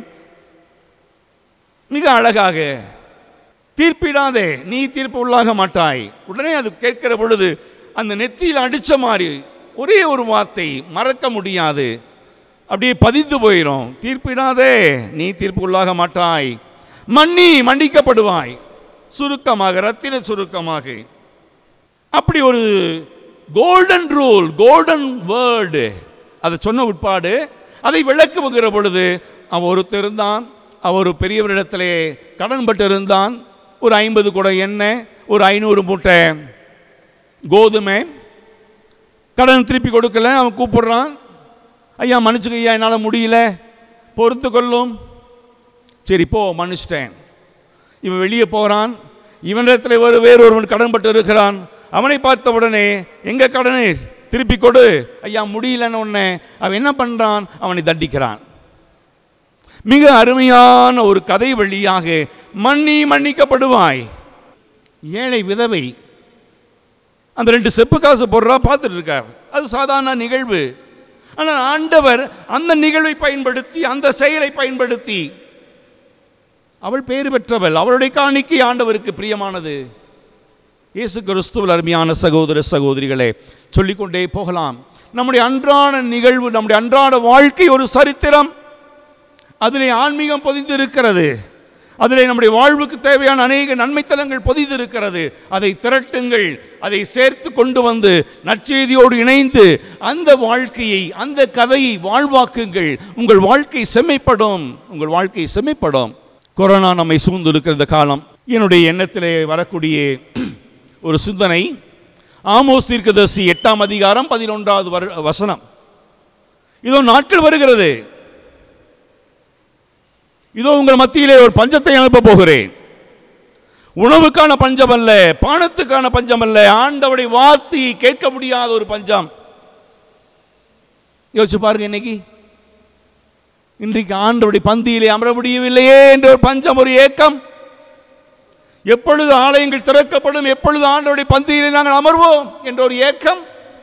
மிக அழகாக தீர்ப்பிடாதே நீ தீர்ப்பு உள்ளாக மாட்டாய் உடனே அது கேட்கிற பொழுது அந்த நெத்தியில் அடிச்ச மாதிரி ஒரே ஒரு வார்த்தை மறக்க முடியாது அப்படியே பதிந்து போயிடும் தீர்ப்பிடாதே நீ தீர்ப்பு உள்ளாக மாட்டாய் மன்னி மன்னிக்கப்படுவாய் சுருக்கமாக ரத்தின சுருக்கமாக அப்படி ஒரு கோல்டன் ரூல் கோல்டன் வேர்டு அதை சொன்ன உட்பாடு அதை விளக்குகிற பொழுது அவன் ஒருத்தர் இருந்தான் அவர் ஒரு பெரியவரிடத்திலே கடன்பட்டு இருந்தான் ஒரு ஐம்பது குடம் எண்ணெய் ஒரு ஐநூறு மூட்டை கோதுமை கடன் திருப்பி கொடுக்கல அவன் கூப்பிடுறான் ஐயா மன்னிச்சுக்க ஐயா என்னால் முடியல பொறுத்து கொள்ளும் சரி போ மன்னிச்சிட்டேன் இவன் வெளியே போகிறான் இவனிடத்தில் ஒரு வேறொருவன் கடன்பட்டு இருக்கிறான் அவனை பார்த்த உடனே எங்க கடனை திருப்பி கொடு ஐயா முடியலன்னு உடனே அவன் என்ன பண்ணுறான் அவனை தண்டிக்கிறான் மிக அருமையான ஒரு கதை வழியாக மன்னி மன்னிக்கப்படுவாய் ஏழை விதவை அந்த ரெண்டு செப்பு காசு போடுறா பார்த்துட்டு இருக்கார் அது சாதாரண நிகழ்வு ஆனால் ஆண்டவர் அந்த நிகழ்வை பயன்படுத்தி அந்த செயலை பயன்படுத்தி அவள் பேறு பெற்றவள் அவளுடைய காணிக்கை ஆண்டவருக்கு பிரியமானது இயேசு கிறிஸ்துவில் அருமையான சகோதர சகோதரிகளே சொல்லிக்கொண்டே போகலாம் நம்முடைய அன்றாட நிகழ்வு நம்முடைய அன்றாட வாழ்க்கை ஒரு சரித்திரம் அதிலே ஆன்மீகம் பொதிந்து இருக்கிறது அதிலே நம்முடைய வாழ்வுக்கு தேவையான அநேக நன்மைத்தலங்கள் பொதிந்து இருக்கிறது அதை திரட்டுங்கள் அதை சேர்த்து கொண்டு வந்து நற்செய்தியோடு இணைந்து அந்த வாழ்க்கையை அந்த கதையை வாழ்வாக்குங்கள் உங்கள் வாழ்க்கை செம்மைப்படும் உங்கள் வாழ்க்கை செம்மைப்படும் கொரோனா நம்மை சூழ்ந்து இருக்கிற இந்த காலம் என்னுடைய எண்ணத்திலே வரக்கூடிய ஒரு சிந்தனை ஆமோஸ் தீர்க்கதரிசி எட்டாம் அதிகாரம் பதினொன்றாவது வரு- வசனம் இதோ நாட்கள் வருகிறது இதோ உங்கள் மத்தியிலே ஒரு பஞ்சத்தை அனுப்ப போகிறேன் உணவுக்கான பஞ்சம் அல்ல பானத்துக்கான பஞ்சம் அல்ல ஆண்டவருடைய வார்த்தையை கேட்க முடியாத ஒரு பஞ்சம் யோசிச்சு பாருங்க இன்னைக்கு இன்றைக்கு ஆண்டவருடைய பந்தியிலே அமர முடியவில்லையே என்ற ஒரு பஞ்சம் ஒரு ஏக்கம் எப்பொழுது ஆலயங்கள் திறக்கப்படும் எப்பொழுது ஆண்டவருடைய பந்தியிலே நாங்கள் அமர்வோம் என்ற ஒரு ஏக்கம்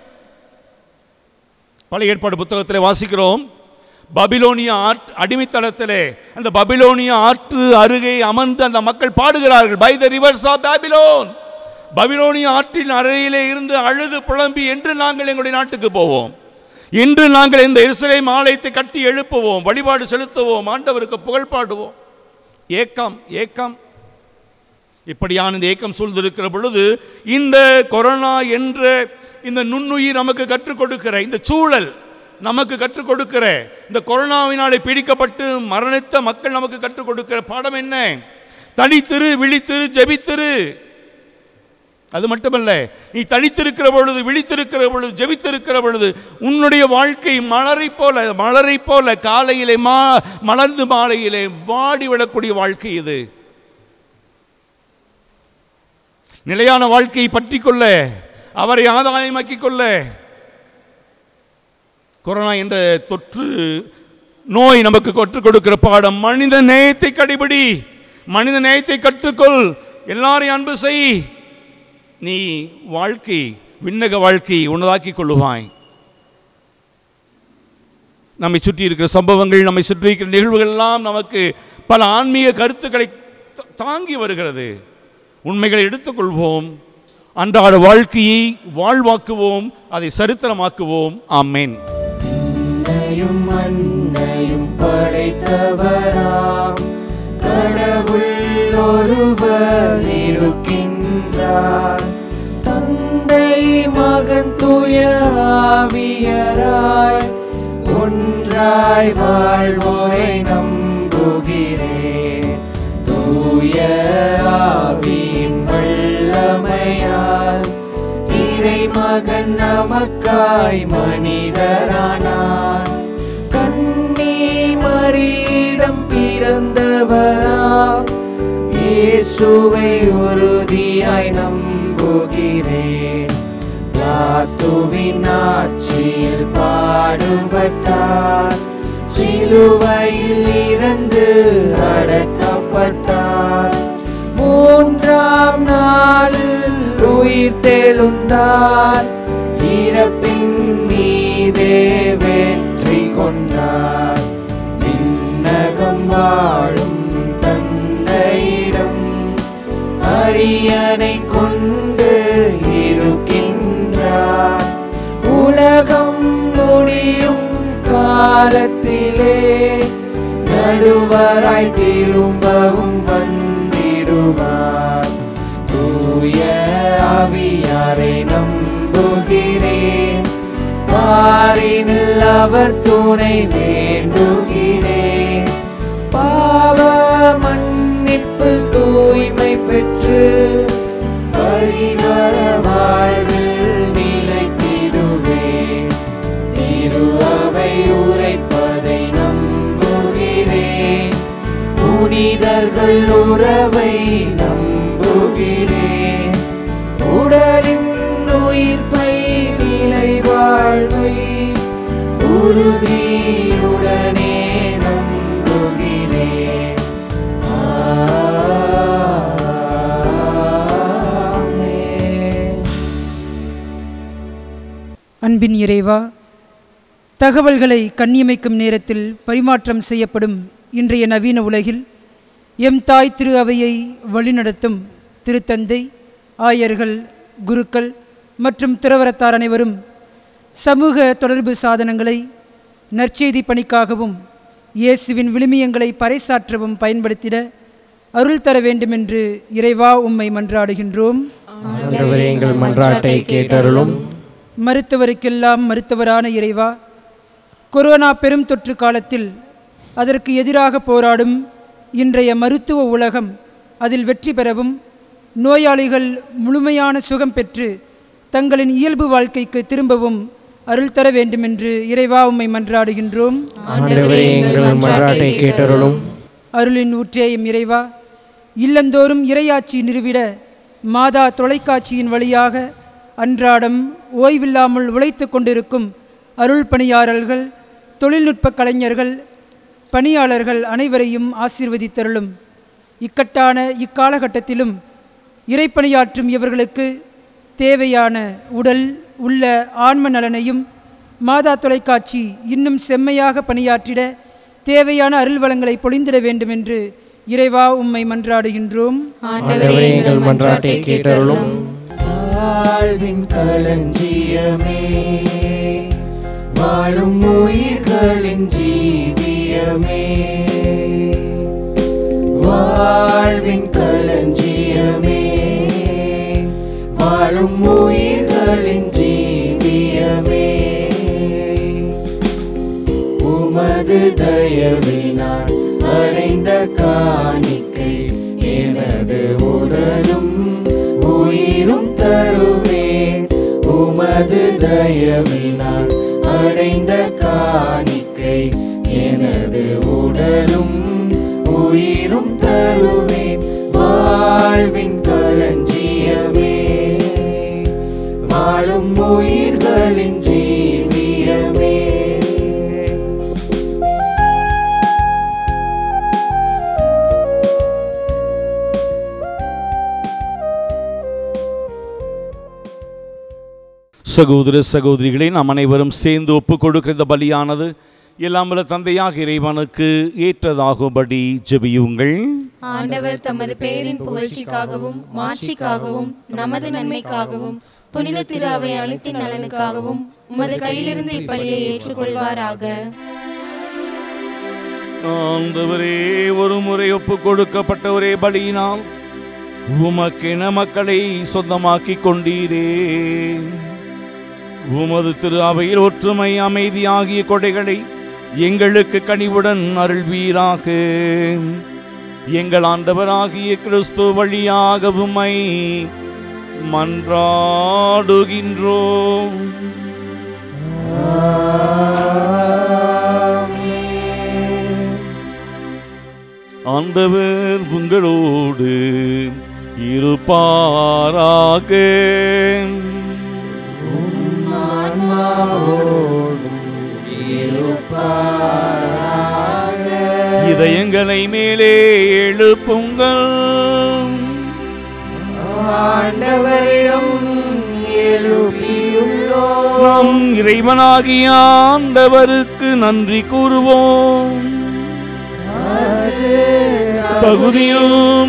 பழைய ஏற்பாடு புத்தகத்திலே வாசிக்கிறோம் பபிலோனிய ஆற் அடிமைத்தளத்திலே அந்த பபிலோனிய ஆற்று அருகே அமர்ந்து அந்த மக்கள் பாடுகிறார்கள் by the rivers of Babylon பபிலோனிய ஆற்றின் அருகிலே இருந்து அழுது புலம்பி என்று நாங்கள் எங்களுடைய நாட்டுக்கு போவோம் இன்று நாங்கள் இந்த எருசலேம் ஆலயத்தை கட்டி எழுப்புவோம் வழிபாடு செலுத்துவோம் ஆண்டவருக்கு புகழ் பாடுவோம் ஏக்கம் ஏக்கம் இப்படியான இந்த ஏக்கம் சூழ்ந்திருக்கிற பொழுது இந்த கொரோனா என்ற இந்த நுண்ணுயிர் நமக்கு கற்றுக் கொடுக்கிற இந்த சூழல் நமக்கு கற்றுக் கொடுக்கிற இந்த கொரோனாவினாலே பிடிக்கப்பட்டு மரணித்த மக்கள் நமக்கு கற்றுக் கொடுக்கிற பாடம் என்ன தனித்திரு விழித்திரு ஜெபித்திரு அது மட்டுமல்ல நீ தனித்திருக்கிற பொழுது விழித்திருக்கிற பொழுது ஜெபித்திருக்கிற பொழுது உன்னுடைய வாழ்க்கை மலரை போல மலரை போல காலையிலே மா மலர்ந்து மாலையிலே வாடி விடக்கூடிய வாழ்க்கை இது நிலையான வாழ்க்கையை பற்றி கொள்ள அவரை ஆதாயமாக்கிக் கொள்ள கொரோனா என்ற தொற்று நோய் நமக்கு கற்றுக் கொடுக்கிற பாடம் மனித நேயத்தை கடைபிடி மனித நேயத்தை கற்றுக்கொள் எல்லாரையும் அன்பு செய் நீ வாழ்க்கை விண்ணக வாழ்க்கை உன்னதாக்கிக் கொள்ளுவாய் நம்மை சுற்றி இருக்கிற சம்பவங்கள் நம்மை சுற்றி இருக்கிற நிகழ்வுகள் எல்லாம் நமக்கு பல ஆன்மீக கருத்துக்களை தா- தாங்கி வருகிறது உண்மைகளை எடுத்துக்கொள்வோம் அன்றாட வாழ்க்கையை வாழ்வாக்குவோம் அதை சரித்திரமாக்குவோம் ஆமென் மண்ணையும் மண்ணையும் படைத்தவராம் கடவுள் ஒருவர் இருக்கின்றார் தந்தை மகன் தூய ஆவியராய் ஒன்றாய் வாழ்வோரை நம்புகிறேன் தூய ஆவியின் வல்லமையால் இறை மகன் நமக்காய் மனிதரானார் கண்ணி மறியிடம் பிறந்தவராம் இயேசுவை உறுதியாய் நம்புகிறேன் பிளாத்துவின் ஆட்சியில் பாடுபட்டார் சிலுவையில் இருந்து அடக்கப்பட்டார் மூன்றாம் நாளில் உயிர் தெழுந்தார் இறப்பின் மீதே வெற்றி கொண்டார் விண்ணகம் வாழும் தந்தையிடம் அரியணை கொண்டு இருக்கின்றார் உலகம் முடியும் காலத்திலே நடுவராய் திரும்பவும் வந்திடுவார் தூய ஆவியாரை நம்புகிறேன் பாரினில் அவர் துணை வேண்டுகிறேன் பாவ மன்னிப்பில் தூய்மை பெற்று பரிகார வாழ்வில் நிலைத்திடுவேன் திரு அவை உரைப்பதை நம்புகிறேன் புனிதர்கள் உறவை நம்புகிறேன் உடலின் உயிர்ப்பை நிலை வாழ்வை உறுதியுடனே நம்புகிறேன் ஆமென். அன்பின் இறைவா தகவல்களை கண்ணியமைக்கும் நேரத்தில் பரிமாற்றம் செய்யப்படும் இன்றைய நவீன உலகில் எம் தாய் திரு அவையை வழிநடத்தும் திருத்தந்தை ஆயர்கள் குருக்கள் மற்றும் துறவரத்தார் அனைவரும் சமூக தொடர்பு சாதனங்களை நற்செய்தி பணிக்காகவும் இயேசுவின் விழுமியங்களை பறைசாற்றவும் பயன்படுத்திட அருள் தர வேண்டுமென்று இறைவா உம்மை மன்றாடுகின்றோம் ஆண்டவரே எங்கள் மன்றாட்டை கேட்டருளும் மருத்துவருக்கெல்லாம் மருத்துவரான இறைவா கொரோனா பெரும் தொற்று காலத்தில் அதற்கு எதிராக போராடும் இன்றைய மருத்துவ உலகம் அதில் வெற்றி பெறவும் நோயாளிகள் முழுமையான சுகம் பெற்று தங்களின் இயல்பு வாழ்க்கைக்கு திரும்பவும் அருள் தர வேண்டுமென்று இறைவா உம்மை மன்றாடுகின்றோம் ஆண்டவரே எங்கள் மன்றாட்டை கேட்டருளும் அருளின் ஊற்றேயும் இறைவா இல்லந்தோறும் இறையாட்சி நிறுவிட மாதா தொலைக்காட்சியின் வழியாக அன்றாடம் ஓய்வில்லாமல் உழைத்து கொண்டிருக்கும் அருள் பணியாளர்கள் தொழில்நுட்ப கலைஞர்கள் பணியாளர்கள் அனைவரையும் ஆசீர்வதித்தருளும் இக்கட்டான இக்காலகட்டத்திலும் இறைப்பணியாற்றும் இவர்களுக்கு தேவையான உடல் உள்ள ஆன்ம நலனையும் மாதா தொலைக்காட்சி இன்னும் செம்மையாக பணியாற்றிட தேவையான அருள் வளங்களை பொழிந்திட வேண்டும் என்று இறைவா உம்மை மன்றாடுகின்றோம் ஆண்டவரே எங்கள் மன்றாட்டை கேட்டருளும் வாழ்வின் களஞ்சியமே வாழும் உயிர்களின் ஜீவியமே வாழ்வின் களஞ்சியமே வாழும் உயிர்களின் ஜீவியமே உமது தயவினால் அடைந்த காணிக்கை எனது உடலும் உயிரும் தருவேன் உமது தயவினால் அடைந்த காணிக்கை எனது உடலும் உயிரும் தருவேன் வாழ்வின் களஞ்சியமே வாழும் உயிர்களின் ஜீவியமே சகோதர சகோதரிகளை நாம் அனைவரும் சேர்ந்து ஒப்புக் கொடுக்கிற இந்த பலியானது எல்லாம் வல்ல தந்தையாக இறைவனுக்கு ஏற்றதாகும்படி ஜெபியுங்கள் ஆண்டவர் தமது பெயரின் புகழ்ச்சிக்காகவும் மாட்சிக்காகவும் நமது நன்மைக்காகவும் புனித திரு அவை அனைத்தின் நலனுக்காகவும் உமது கையிலிருந்து இப்பலியை ஏற்றுக்கொள்வாராக ஆண்டவரே ஒரு முறை ஒப்பு கொடுக்கப்பட்ட ஒரே பலியினால் உமக்கென மக்களை சொந்தமாக்கிக் கொண்டீரே உமது திரு அவையில் ஒற்றுமை அமைதி ஆகிய கொடைகளை எங்களுக்கு கனிவுடன் அருள்வீராக எங்கள் ஆண்டவராகிய கிறிஸ்து வழியாக உம்மை மன்றாடுகின்றோம் ஆண்டவர் உங்களோடு இருப்பாராக இதயங்களை மேலே எழுப்புங்கள் ஆண்டவரிடம் எழுப்பியுள்ளோம் நம் இறைவனாகிய ஆண்டவருக்கு நன்றி கூறுவோம் தகுதியும்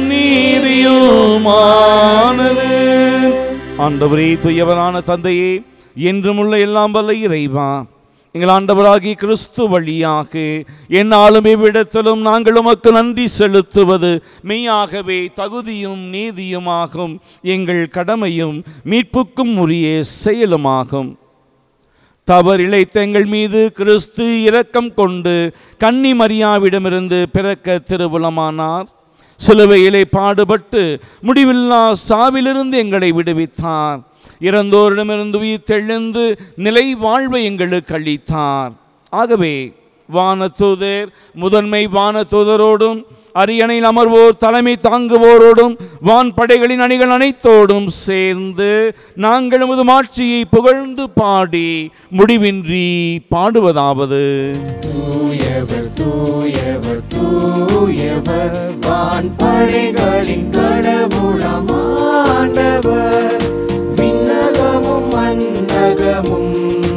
நீதியுமானது ஆண்டவரே துயவரான தந்தையே என்றும் உள்ள எல்லாம் வல்ல இறைவா எங்கள் ஆண்டவராகிய கிறிஸ்து வழியாக என்னாலும் இவ்விடத்திலும் நாங்கள் உமக்கு நன்றி செலுத்துவது மெய்யாகவே தகுதியும் நீதியுமாகும் எங்கள் கடமையும் மீட்புக்கும் உரிய செயலுமாகும் தவறிழைத்த எங்கள் மீது கிறிஸ்து இரக்கம் கொண்டு கன்னி மரியாவிடமிருந்து பிறக்க திருவுளமானார் சிலுவையிலே பாடுபட்டு முடிவில்லா சாவிலிருந்து எங்களை விடுவித்தார் இறந்தோரிடமிருந்து உயிர் தெழுந்து நிலை வாழ்வை எங்களுக்கு அளித்தார் ஆகவே வானதூதர் முதன்மை வானதூதரோடும் அரியணையில் அமர்வோர் தலைமை தாங்குவோரோடும் வான் படைகளின் அணிகள் அனைத்தோடும் சேர்ந்து நாங்கள் நமது மாட்சியை புகழ்ந்து பாடி முடிவின்றி பாடுவதாவது தூயவர் தூயவர் தூயவர் வான்படைகளின் கடவுளம் ஆண்டவர் விண்ணகமும் மன்னகமும்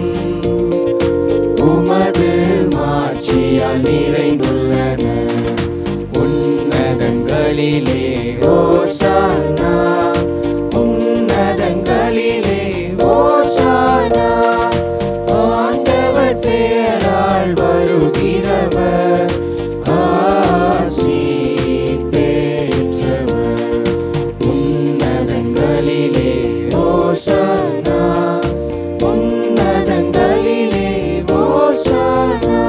உமது மாட்சியால் நிறைந்துள்ளன உன்னதங்களிலே ஓசானா உன்னதங்களிலே ஓசானா ஆண்டவர் பெயரால் வருகிறவர் ஆசி பெற்றவர் உன்னதங்களிலே ஓசானா உன்னதங்களிலே ஓசானா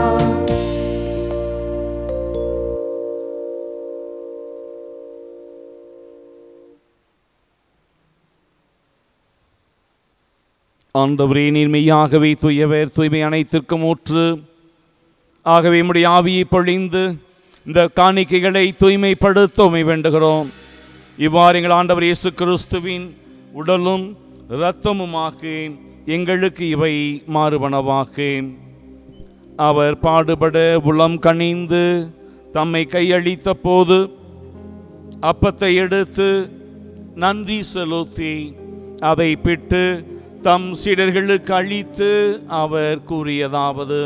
ஆண்டவரே நீர் மெய்யாகவே தூயவர் தூய்மை அனைத்திற்கும் ஊற்று ஆகவே உம்முடைய ஆவியை பொழிந்து இந்த காணிக்கைகளை தூய்மைப்படுத்த உமை வேண்டுகிறோம் இவ்வாறு எங்கள் ஆண்டவர் இயேசு கிறிஸ்துவின் உடலும் இரத்தமுமாக எங்களுக்கு இவை மாறுபனவாக அவர் பாடுபட உளம் கனிந்து தம்மை கையளித்த போது அப்பத்தை எடுத்து நன்றி செலுத்தி அதை பிட்டு தம் சீடர்களுக்கு அளித்து அவர் கூறியதாவது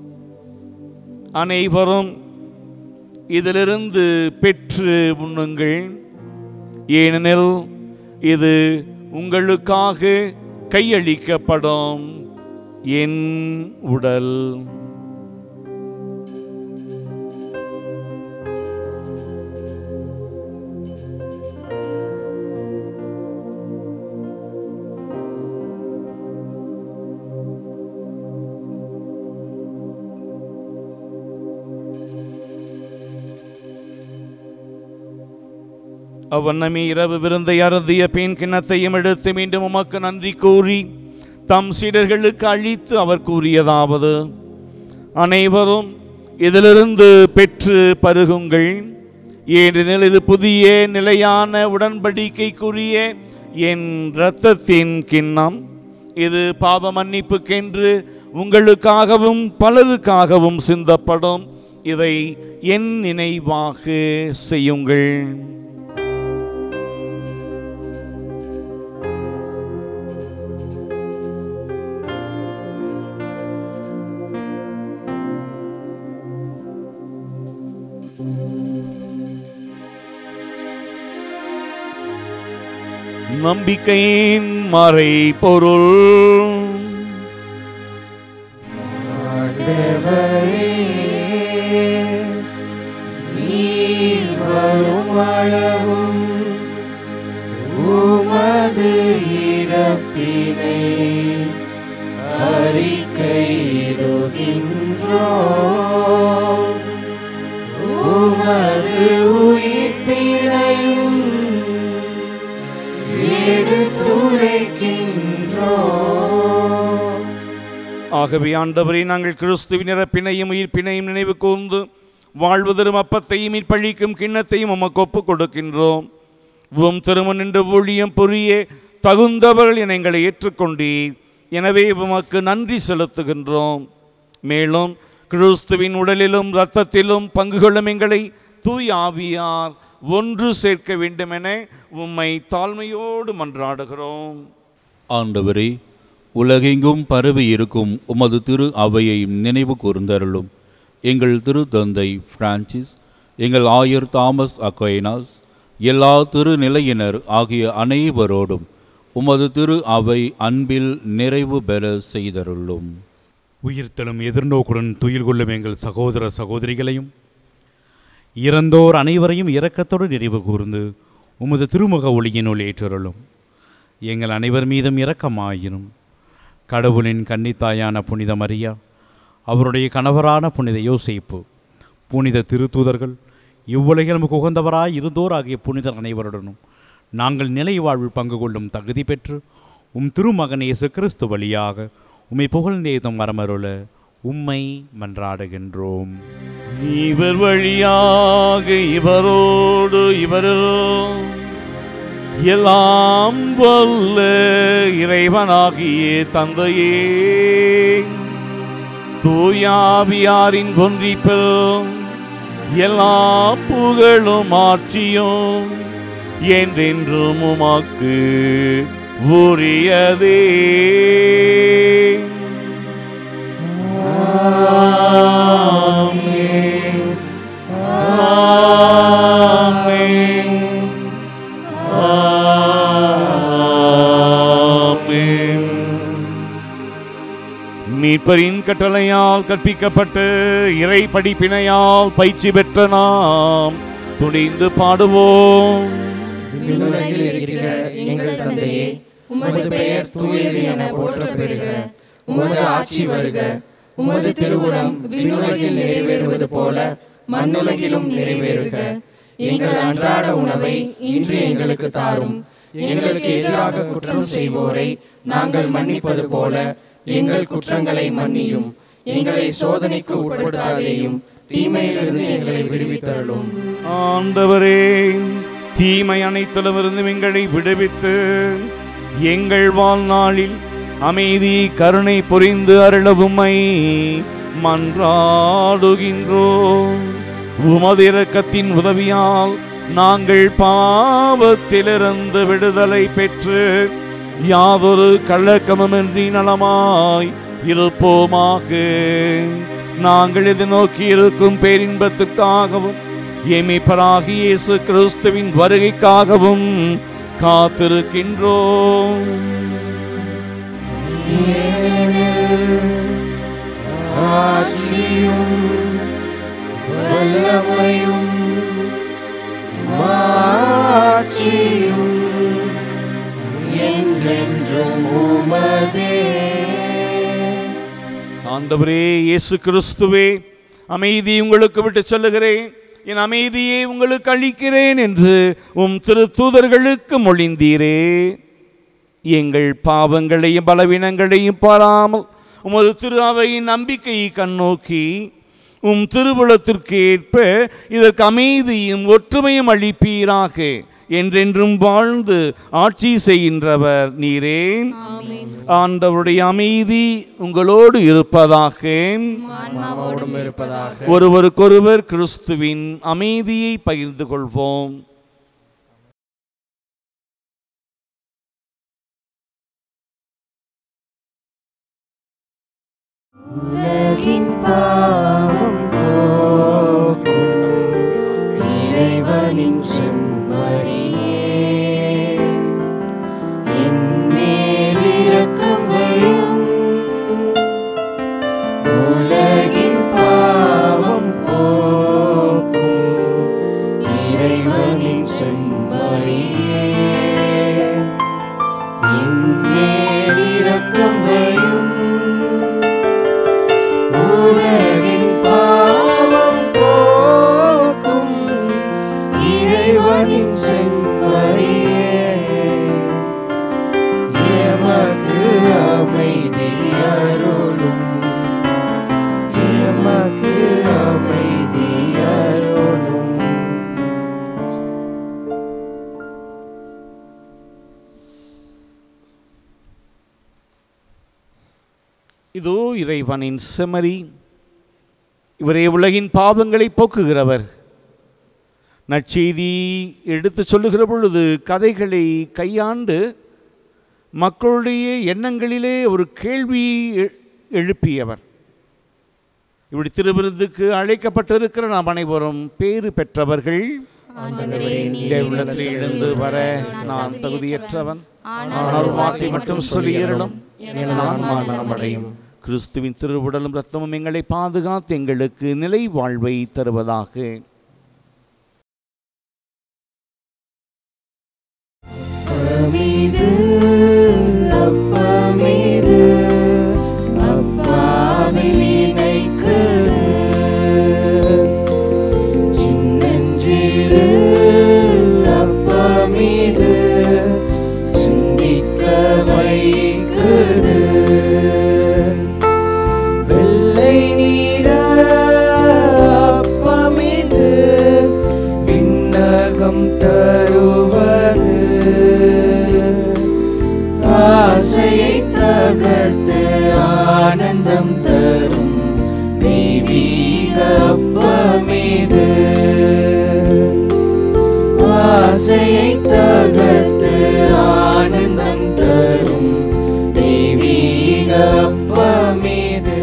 அனைவரும் இதிலிருந்து பெற்று உண்ணுங்கள் ஏனெனில் இது உங்களுக்காக கையளிக்கப்படும் என் உடல் அவ்வண்ணமே இரவு விருந்தை அருந்திய பின் கிண்ணத்தையும் எடுத்து மீண்டும் உமக்கு நன்றி கூறி தம் சீடர்களுக்கு அழித்து அவர் கூறியதாவது அனைவரும் இதிலிருந்து பெற்று பருகுங்கள் ஏனெனில் இது புதிய நிலையான உடன்படிக்கைக்குரிய என் இரத்தத்தின் கிண்ணம் இது பாவ மன்னிப்புக்கென்று உங்களுக்காகவும் பலருக்காகவும் சிந்தப்படும் இதை என் நினைவாக செய்யுங்கள் நம்பிக்கையின் மறை பொருள் ஆண்டவரே நீர் வரும் அளவும் உமது இறப்பினை அறிக்கையிடுகின்றோம் உமது உயிர்ப்பினையும் எடுத்துரைக்கின்றோம் ஆகவே ஆண்டவரே நாங்கள் கிறிஸ்துவின் இறப்பினையும் உயிர்ப்பினையும் நினைவு கூர்ந்து வாழ்வதரும் அப்பத்தையும் இப்பழிக்கும் கிண்ணத்தையும் உமக்கு ஒப்புக் கொடுக்கின்றோம் உம் திருமண் என்ற ஊழியம் புரிய தகுந்தவர்கள் என எங்களை ஏற்றுக்கொண்டீர் எனவே உமக்கு நன்றி செலுத்துகின்றோம் மேலும் கிறிஸ்துவின் உடலிலும் இரத்தத்திலும் பங்கு கொள்ளும் எங்களை தூய் ஆவியார் ஒன்று சேர்க்க வேண்டுமென உம்மை தாழ்மையோடு மன்றாடுகிறோம் ஆண்டவரே உலகெங்கும் பரவி இருக்கும் உமது திரு அவையை நினைவு கூர்ந்தருளும் எங்கள் திரு தந்தை பிரான்சிஸ் எங்கள் ஆயர் தாமஸ் அக்வைனாஸ் எல்லா திருநிலையினர் ஆகிய அனைவரோடும் உமது திரு அவை அன்பில் நிறைவு பெற செய்தருளும் உயிர்த்தலும் எதிர்நோக்குடன் துயில் கொள்ளும் எங்கள் சகோதர சகோதரிகளையும் இறந்தோர் அனைவரையும் இரக்கத்தோடு நினைவு கூர்ந்து உமது திருமுக ஒளியினுள் ஏற்றருளும் எங்கள் அனைவர் மீதும் இரக்கமாயினும் கடவுளின் கன்னித்தாயான புனித மரியா அவருடைய கணவரான புனித யோசேப்பு புனித திருத்தூதர்கள் இவ்வுலகில் நமக்கு உகந்தவராய் இருந்தோர் ஆகிய புனிதர் அனைவருடனும் நாங்கள் நிலை வாழ்வில் பங்கு கொள்ளும் தகுதி பெற்று உம் திருமகன் இயேசு கிறிஸ்து வழியாக உம்மை புகழ்ந்தேதும் வரமருள உம்மை மன்றாடுகின்றோம் இவர் வழியாக இவரோடு இவரில் எல்லாம் வல்ல இறைவனாகிய தந்தையே தூயாவியாரின் ஒன்றிப்பில் எல்லா புகழும் ஆட்சியும் என்றென்றும் உமக்கு உரியதே ஆமென். ஆமென். மீட்பரின் கட்டளையால் கற்பிக்கப்பட்டு இறை படிப்பினையால் பயிற்சி பெற்ற நாம் துணிந்து பாடுவோம் விண்ணுலகில் இருக்கிற எங்கள் தந்தையே உமது பெயர் தூயது என போற்றப் பெறுக உமது ஆட்சி வருக உமது திருவுளம் விண்ணுலகில் நிறைவேறுவது போல மண்ணுலகிலும் நிறைவேறுக எங்கள் அன்றாட உணவை இன்று எங்களுக்கு தாரும் எங்களுக்கு எதிராக குற்றம் செய்வோரை நாங்கள் மன்னிப்பது போல எங்கள் குற்றங்களை மன்னியும் எங்களை சோதனைக்கு உட்படுத்தாதேயும் தீமையிலிருந்து எங்களை விடுவித்தருளும் ஆண்டவரே தீமை அனைத்திலுமிருந்து எங்களை விடுவித்து எங்கள் வாழ்நாளில் அமைதி கருணை புரிந்து அருளவுமை மன்றாடுகின்றோம் உமது இரக்கத்தின் உதவியால் நாங்கள் பாவத்திலிருந்து விடுதலை பெற்று யாதொரு கள்ளக்கமமின்றி நலமாய் இருப்போமாக நாங்கள் இது நோக்கி இருக்கும் பேரின்பத்துக்காகவும் எமிப்பராகி இயேசு கிறிஸ்துவின் வருகைக்காகவும் காத்திருக்கின்றோம் ஆட்சியும் வல்லமையும் மாட்சியும் என்றென்றும் உமதே ஆண்டவரே இயேசு கிறிஸ்துவே அமைதி உங்களுக்கு விட்டு சொல்லுகிறேன் என் அமைதியை உங்களுக்கு அளிக்கிறேன் என்று உம் திருத்தூதர்களுக்கு மொழிந்தீரே எங்கள் பாவங்களையும் பலவீனங்களையும் பாராமல் உமது திரு அவையின் நம்பிக்கையை கண்ணோக்கி உம் திருவுளத்திற்கு ஏற்ப இதற்கு அமைதியும் ஒற்றுமையும் அளிப்பீராக என்றென்றும் வாழ்ந்து ஆட்சி செய்கின்றவர் நீரே ஆண்டவருடைய அமைதி உங்களோடு இருப்பதாக ஆன்மாவோடும் இருப்பதாக ஒருவருக்கொருவர் கிறிஸ்துவின் அமைதியை பகிர்ந்து கொள்வோம் உலகின் பாவம் போக்கும் இறைவனின் செம்மறியே எமக்கு அமைதி அருளும் எமக்கு அமைதி அருளும் இதோ இறைவனின் செமரி இவரே உலகின் பாவங்களை போக்குகிறவர் நற்செய்தி எடுத்துச் சொல்லுகிற பொழுது கதைகளை கையாண்டு மக்களுடைய எண்ணங்களிலே ஒரு கேள்வி எ- எழுப்பியவர் இப்படி திருவிருந்துக்கு அழைக்கப்பட்டிருக்கிற நாம் அனைவரும் பேறு பெற்றவர்கள் ஆண்டவரே, நீர் இந்த உள்ளத்தில் எழுந்து வர நான் தகுதியற்றவன் ஆனால் ஒரு வார்த்தை மட்டும் சொல்லியறணும் நான் மரணமடையும் கிறிஸ்துவின் திருவுடலும் இரத்தமும் எங்களை பாதுகாத்து எங்களுக்கு நிலை வாழ்வை தருவதாக அப்பமீது அப்பமீது அப்பாவை நினைக்கிறது சின்னஞ்சிறு அப்பமீது சிந்திக்க வைக்குது வெள்ளை நீர அப்பமிது விண்ணகம் தருவது ஆசையை தகர்த்து ஆனந்தம் தரும் தெய்வீக அப்பமிது ஆசையை தகர்த்து ஆனந்தம் தரும் தெய்வீக அப்பமிது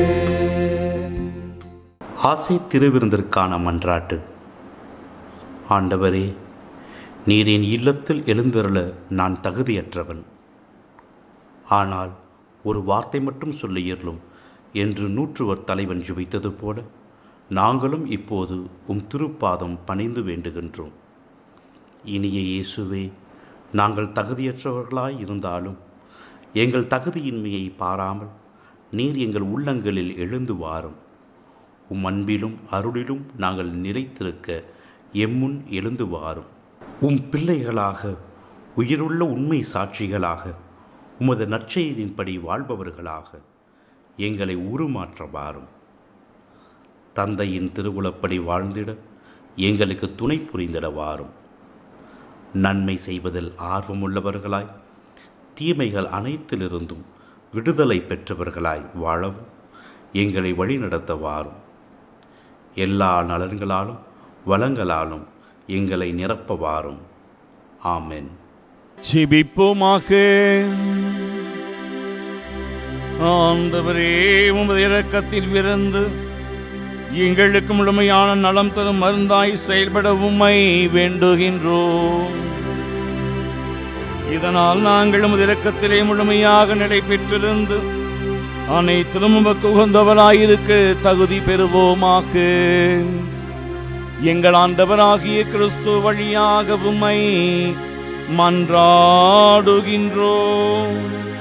ஆசை திருவிருந்திற்கான மன்றாட்டு ஆண்டவரே நீர் என் இல்லத்தில் எழுந்தருள நான் தகுதியற்றவன் ஆனால் ஒரு வார்த்தை மட்டும் சொல்லியருளும் என்று நூற்றுவர் தலைவன் ஜுபித்தது போல நாங்களும் இப்போது உம் திருப்பாதம் பணிந்து வேண்டுகின்றோம் இனிய இயேசுவே நாங்கள் தகுதியற்றவர்களாய் இருந்தாலும் எங்கள் தகுதியின்மையை பாராமல் நீர் எங்கள் உள்ளங்களில் எழுந்து வாரும் உம் அன்பிலும் அருளிலும் நாங்கள் நிலைத்திருக்க எம்முன் எழுந்து வாரும் உம் பிள்ளைகளாக உயிருள்ள உண்மை சாட்சிகளாக உமது நற்செய்தியின்படி வாழ்பவர்களாக எங்களை உருமாற்ற வாரும் தந்தையின் திருவுளப்படி வாழ்ந்திட எங்களுக்கு துணை புரிந்திட வாரும் நன்மை செய்வதில் ஆர்வமுள்ளவர்களாய் தீமைகள் அனைத்திலிருந்தும் விடுதலை பெற்றவர்களாய் வாழவும் எங்களை வழிநடத்த வாரும் எல்லா நலன்களாலும் வளங்களாலும் எங்களை நிரப்ப வாரும் ஆமென் ஜெபிப்போமாக ஆண்டவரே உமது இரக்கத்தில் விருந்து எங்களுக்கு முழுமையான நலம் தரும் மருந்தாய் செயல்பட உம்மை வேண்டுகின்றோம் இதனால் நாங்கள் உமது இரக்கத்திலே முழுமையாக நிலை பெற்றிருந்து அனைத்திலும் உமக்கு உகந்தவராயிருக்க தகுதி பெறுவோமாக எங்கள் ஆண்டவராகிய கிறிஸ்து வழியாக உம்மை மன்றாடுகின்றோம்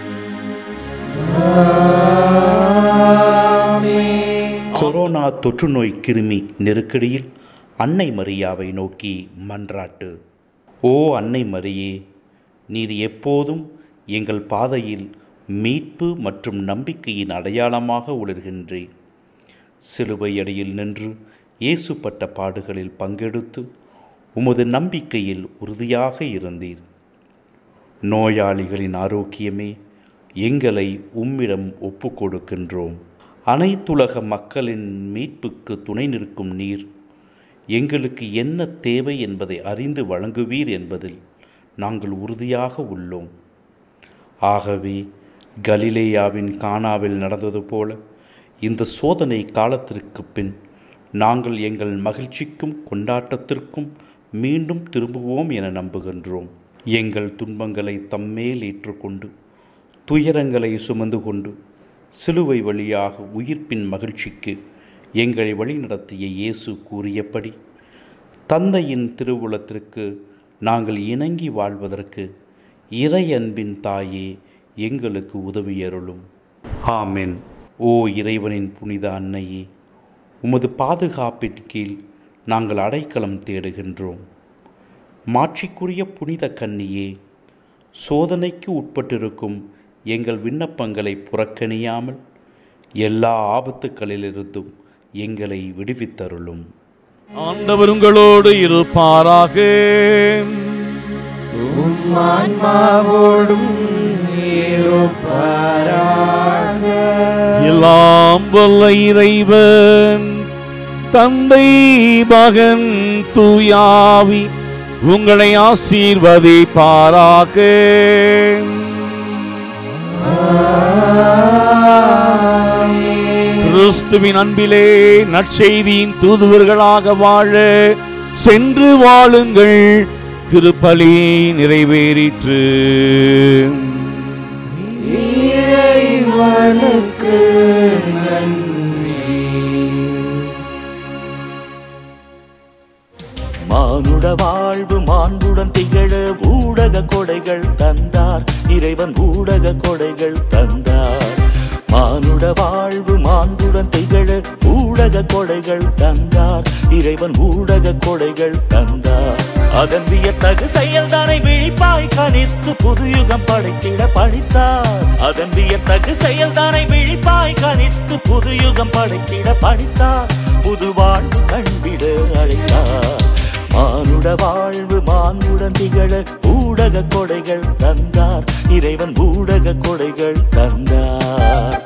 கொரோனா தொற்றுநோய் கிருமி நெருக்கடியில் அன்னை மரியாவை நோக்கி மன்றாட்டு ஓ அன்னை மரியே நீர் எப்போதும் எங்கள் பாதையில் மீட்பு மற்றும் நம்பிக்கையின் அடையாளமாக ஒளிர்கின்றீர் சிலுவை அடியில் நின்று இயேசுப்பட்ட பாடுகளில் பங்கெடுத்து உமது நம்பிக்கையில் உறுதியாக இருந்தீர் நோயாளிகளின் ஆரோக்கியமே எங்களை உம்மிடம் ஒப்புக்கொடுக்கின்றோம் அனைத்துலக மக்களின் மீட்புக்கு துணை நிற்கும் நீர் எங்களுக்கு என்ன தேவை என்பதை அறிந்து வழங்குவீர் என்பதில் நாங்கள் உறுதியாக உள்ளோம் ஆகவே கலிலேயாவின் கானாவில் நடந்தது போல இந்த சோதனை காலத்திற்கு பின் நாங்கள் எங்கள் மகிழ்ச்சிக்கும் கொண்டாட்டத்திற்கும் மீண்டும் திரும்புவோம் என நம்புகின்றோம் எங்கள் துன்பங்களை தம்மேல் ஏற்றுக்கொண்டு துயரங்களை சுமந்து கொண்டு சிலுவை வழியாக உயிர்ப்பின் மகிழ்ச்சிக்கு எங்களை வழிநடத்திய இயேசு கூறியபடி தந்தையின் திருவுளத்திற்கு நாங்கள் இணங்கி வாழ்வதற்கு இறை அன்பின் தாயே எங்களுக்கு உதவியருளும் ஆமென் ஓ இறைவனின் புனித அன்னையே உமது பாதுகாப்பின் கீழ் நாங்கள் அடைக்கலம் தேடுகின்றோம் மாட்சிக்குரிய புனித கன்னியே சோதனைக்கு உட்பட்டிருக்கும் எங்கள் விண்ணப்பங்களை புறக்கணியாமல் எல்லா ஆபத்துக்களிலிருந்தும் எங்களை விடுவித்தருளும் ஆண்டவர் உங்களோடு இருப்பாராக ஆன்மாவோடும் இருப்பாராக எல்லாம் வல்ல இறைவன் தந்தை மகன் தூயாவி உங்களை ஆசீர்வதிப்பாராக கிறிஸ்துவின் அன்பிலே நற்செய்தியின் தூதுவர்களாக வாழ சென்று வாழுங்கள் திருப்பலி நிறைவேறிற்று இறைவனுக்கு நன்றி மானுட வாழ்வு மாண்புடன் திகழ ஊடக கொடைகள் தந்தார் இறைவன் ஊடக கொடைகள் தந்தார் மானுட வாழ்வு மாண்புடன் திகழ ஊடக கொடைகள் தந்தார் இறைவன் ஊடக கொடைகள் தந்தார் அதன் வியத்தகு செயல்தானை விழிப்பாய் கணித்து புதுயுகம் படைத்திட பணித்தார் அதன் வியத்தகு செயல்தானை விழிப்பாய் கணித்து புதுயுகம் படைத்திட பணித்தார் புது வாழ்வு கண்பிட அழைத்தார் மானுட வாழ்வு மானுடன் திகழ ஊடக கொடைகள் தந்தார் இறைவன் ஊடக கொடைகள் தந்தார்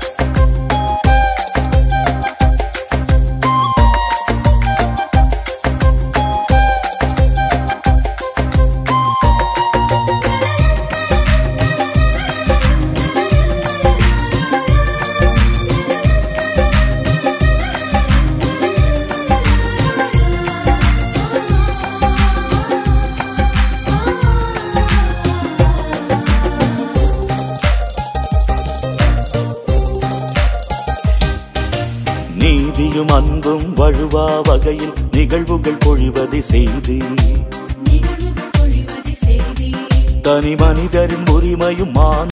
நீதியும் அன்பும் வழுவா வகையில் நிகழ்வுகள் பொழிவது செய்தி தனி மனிதரின் உரிமையும் மான்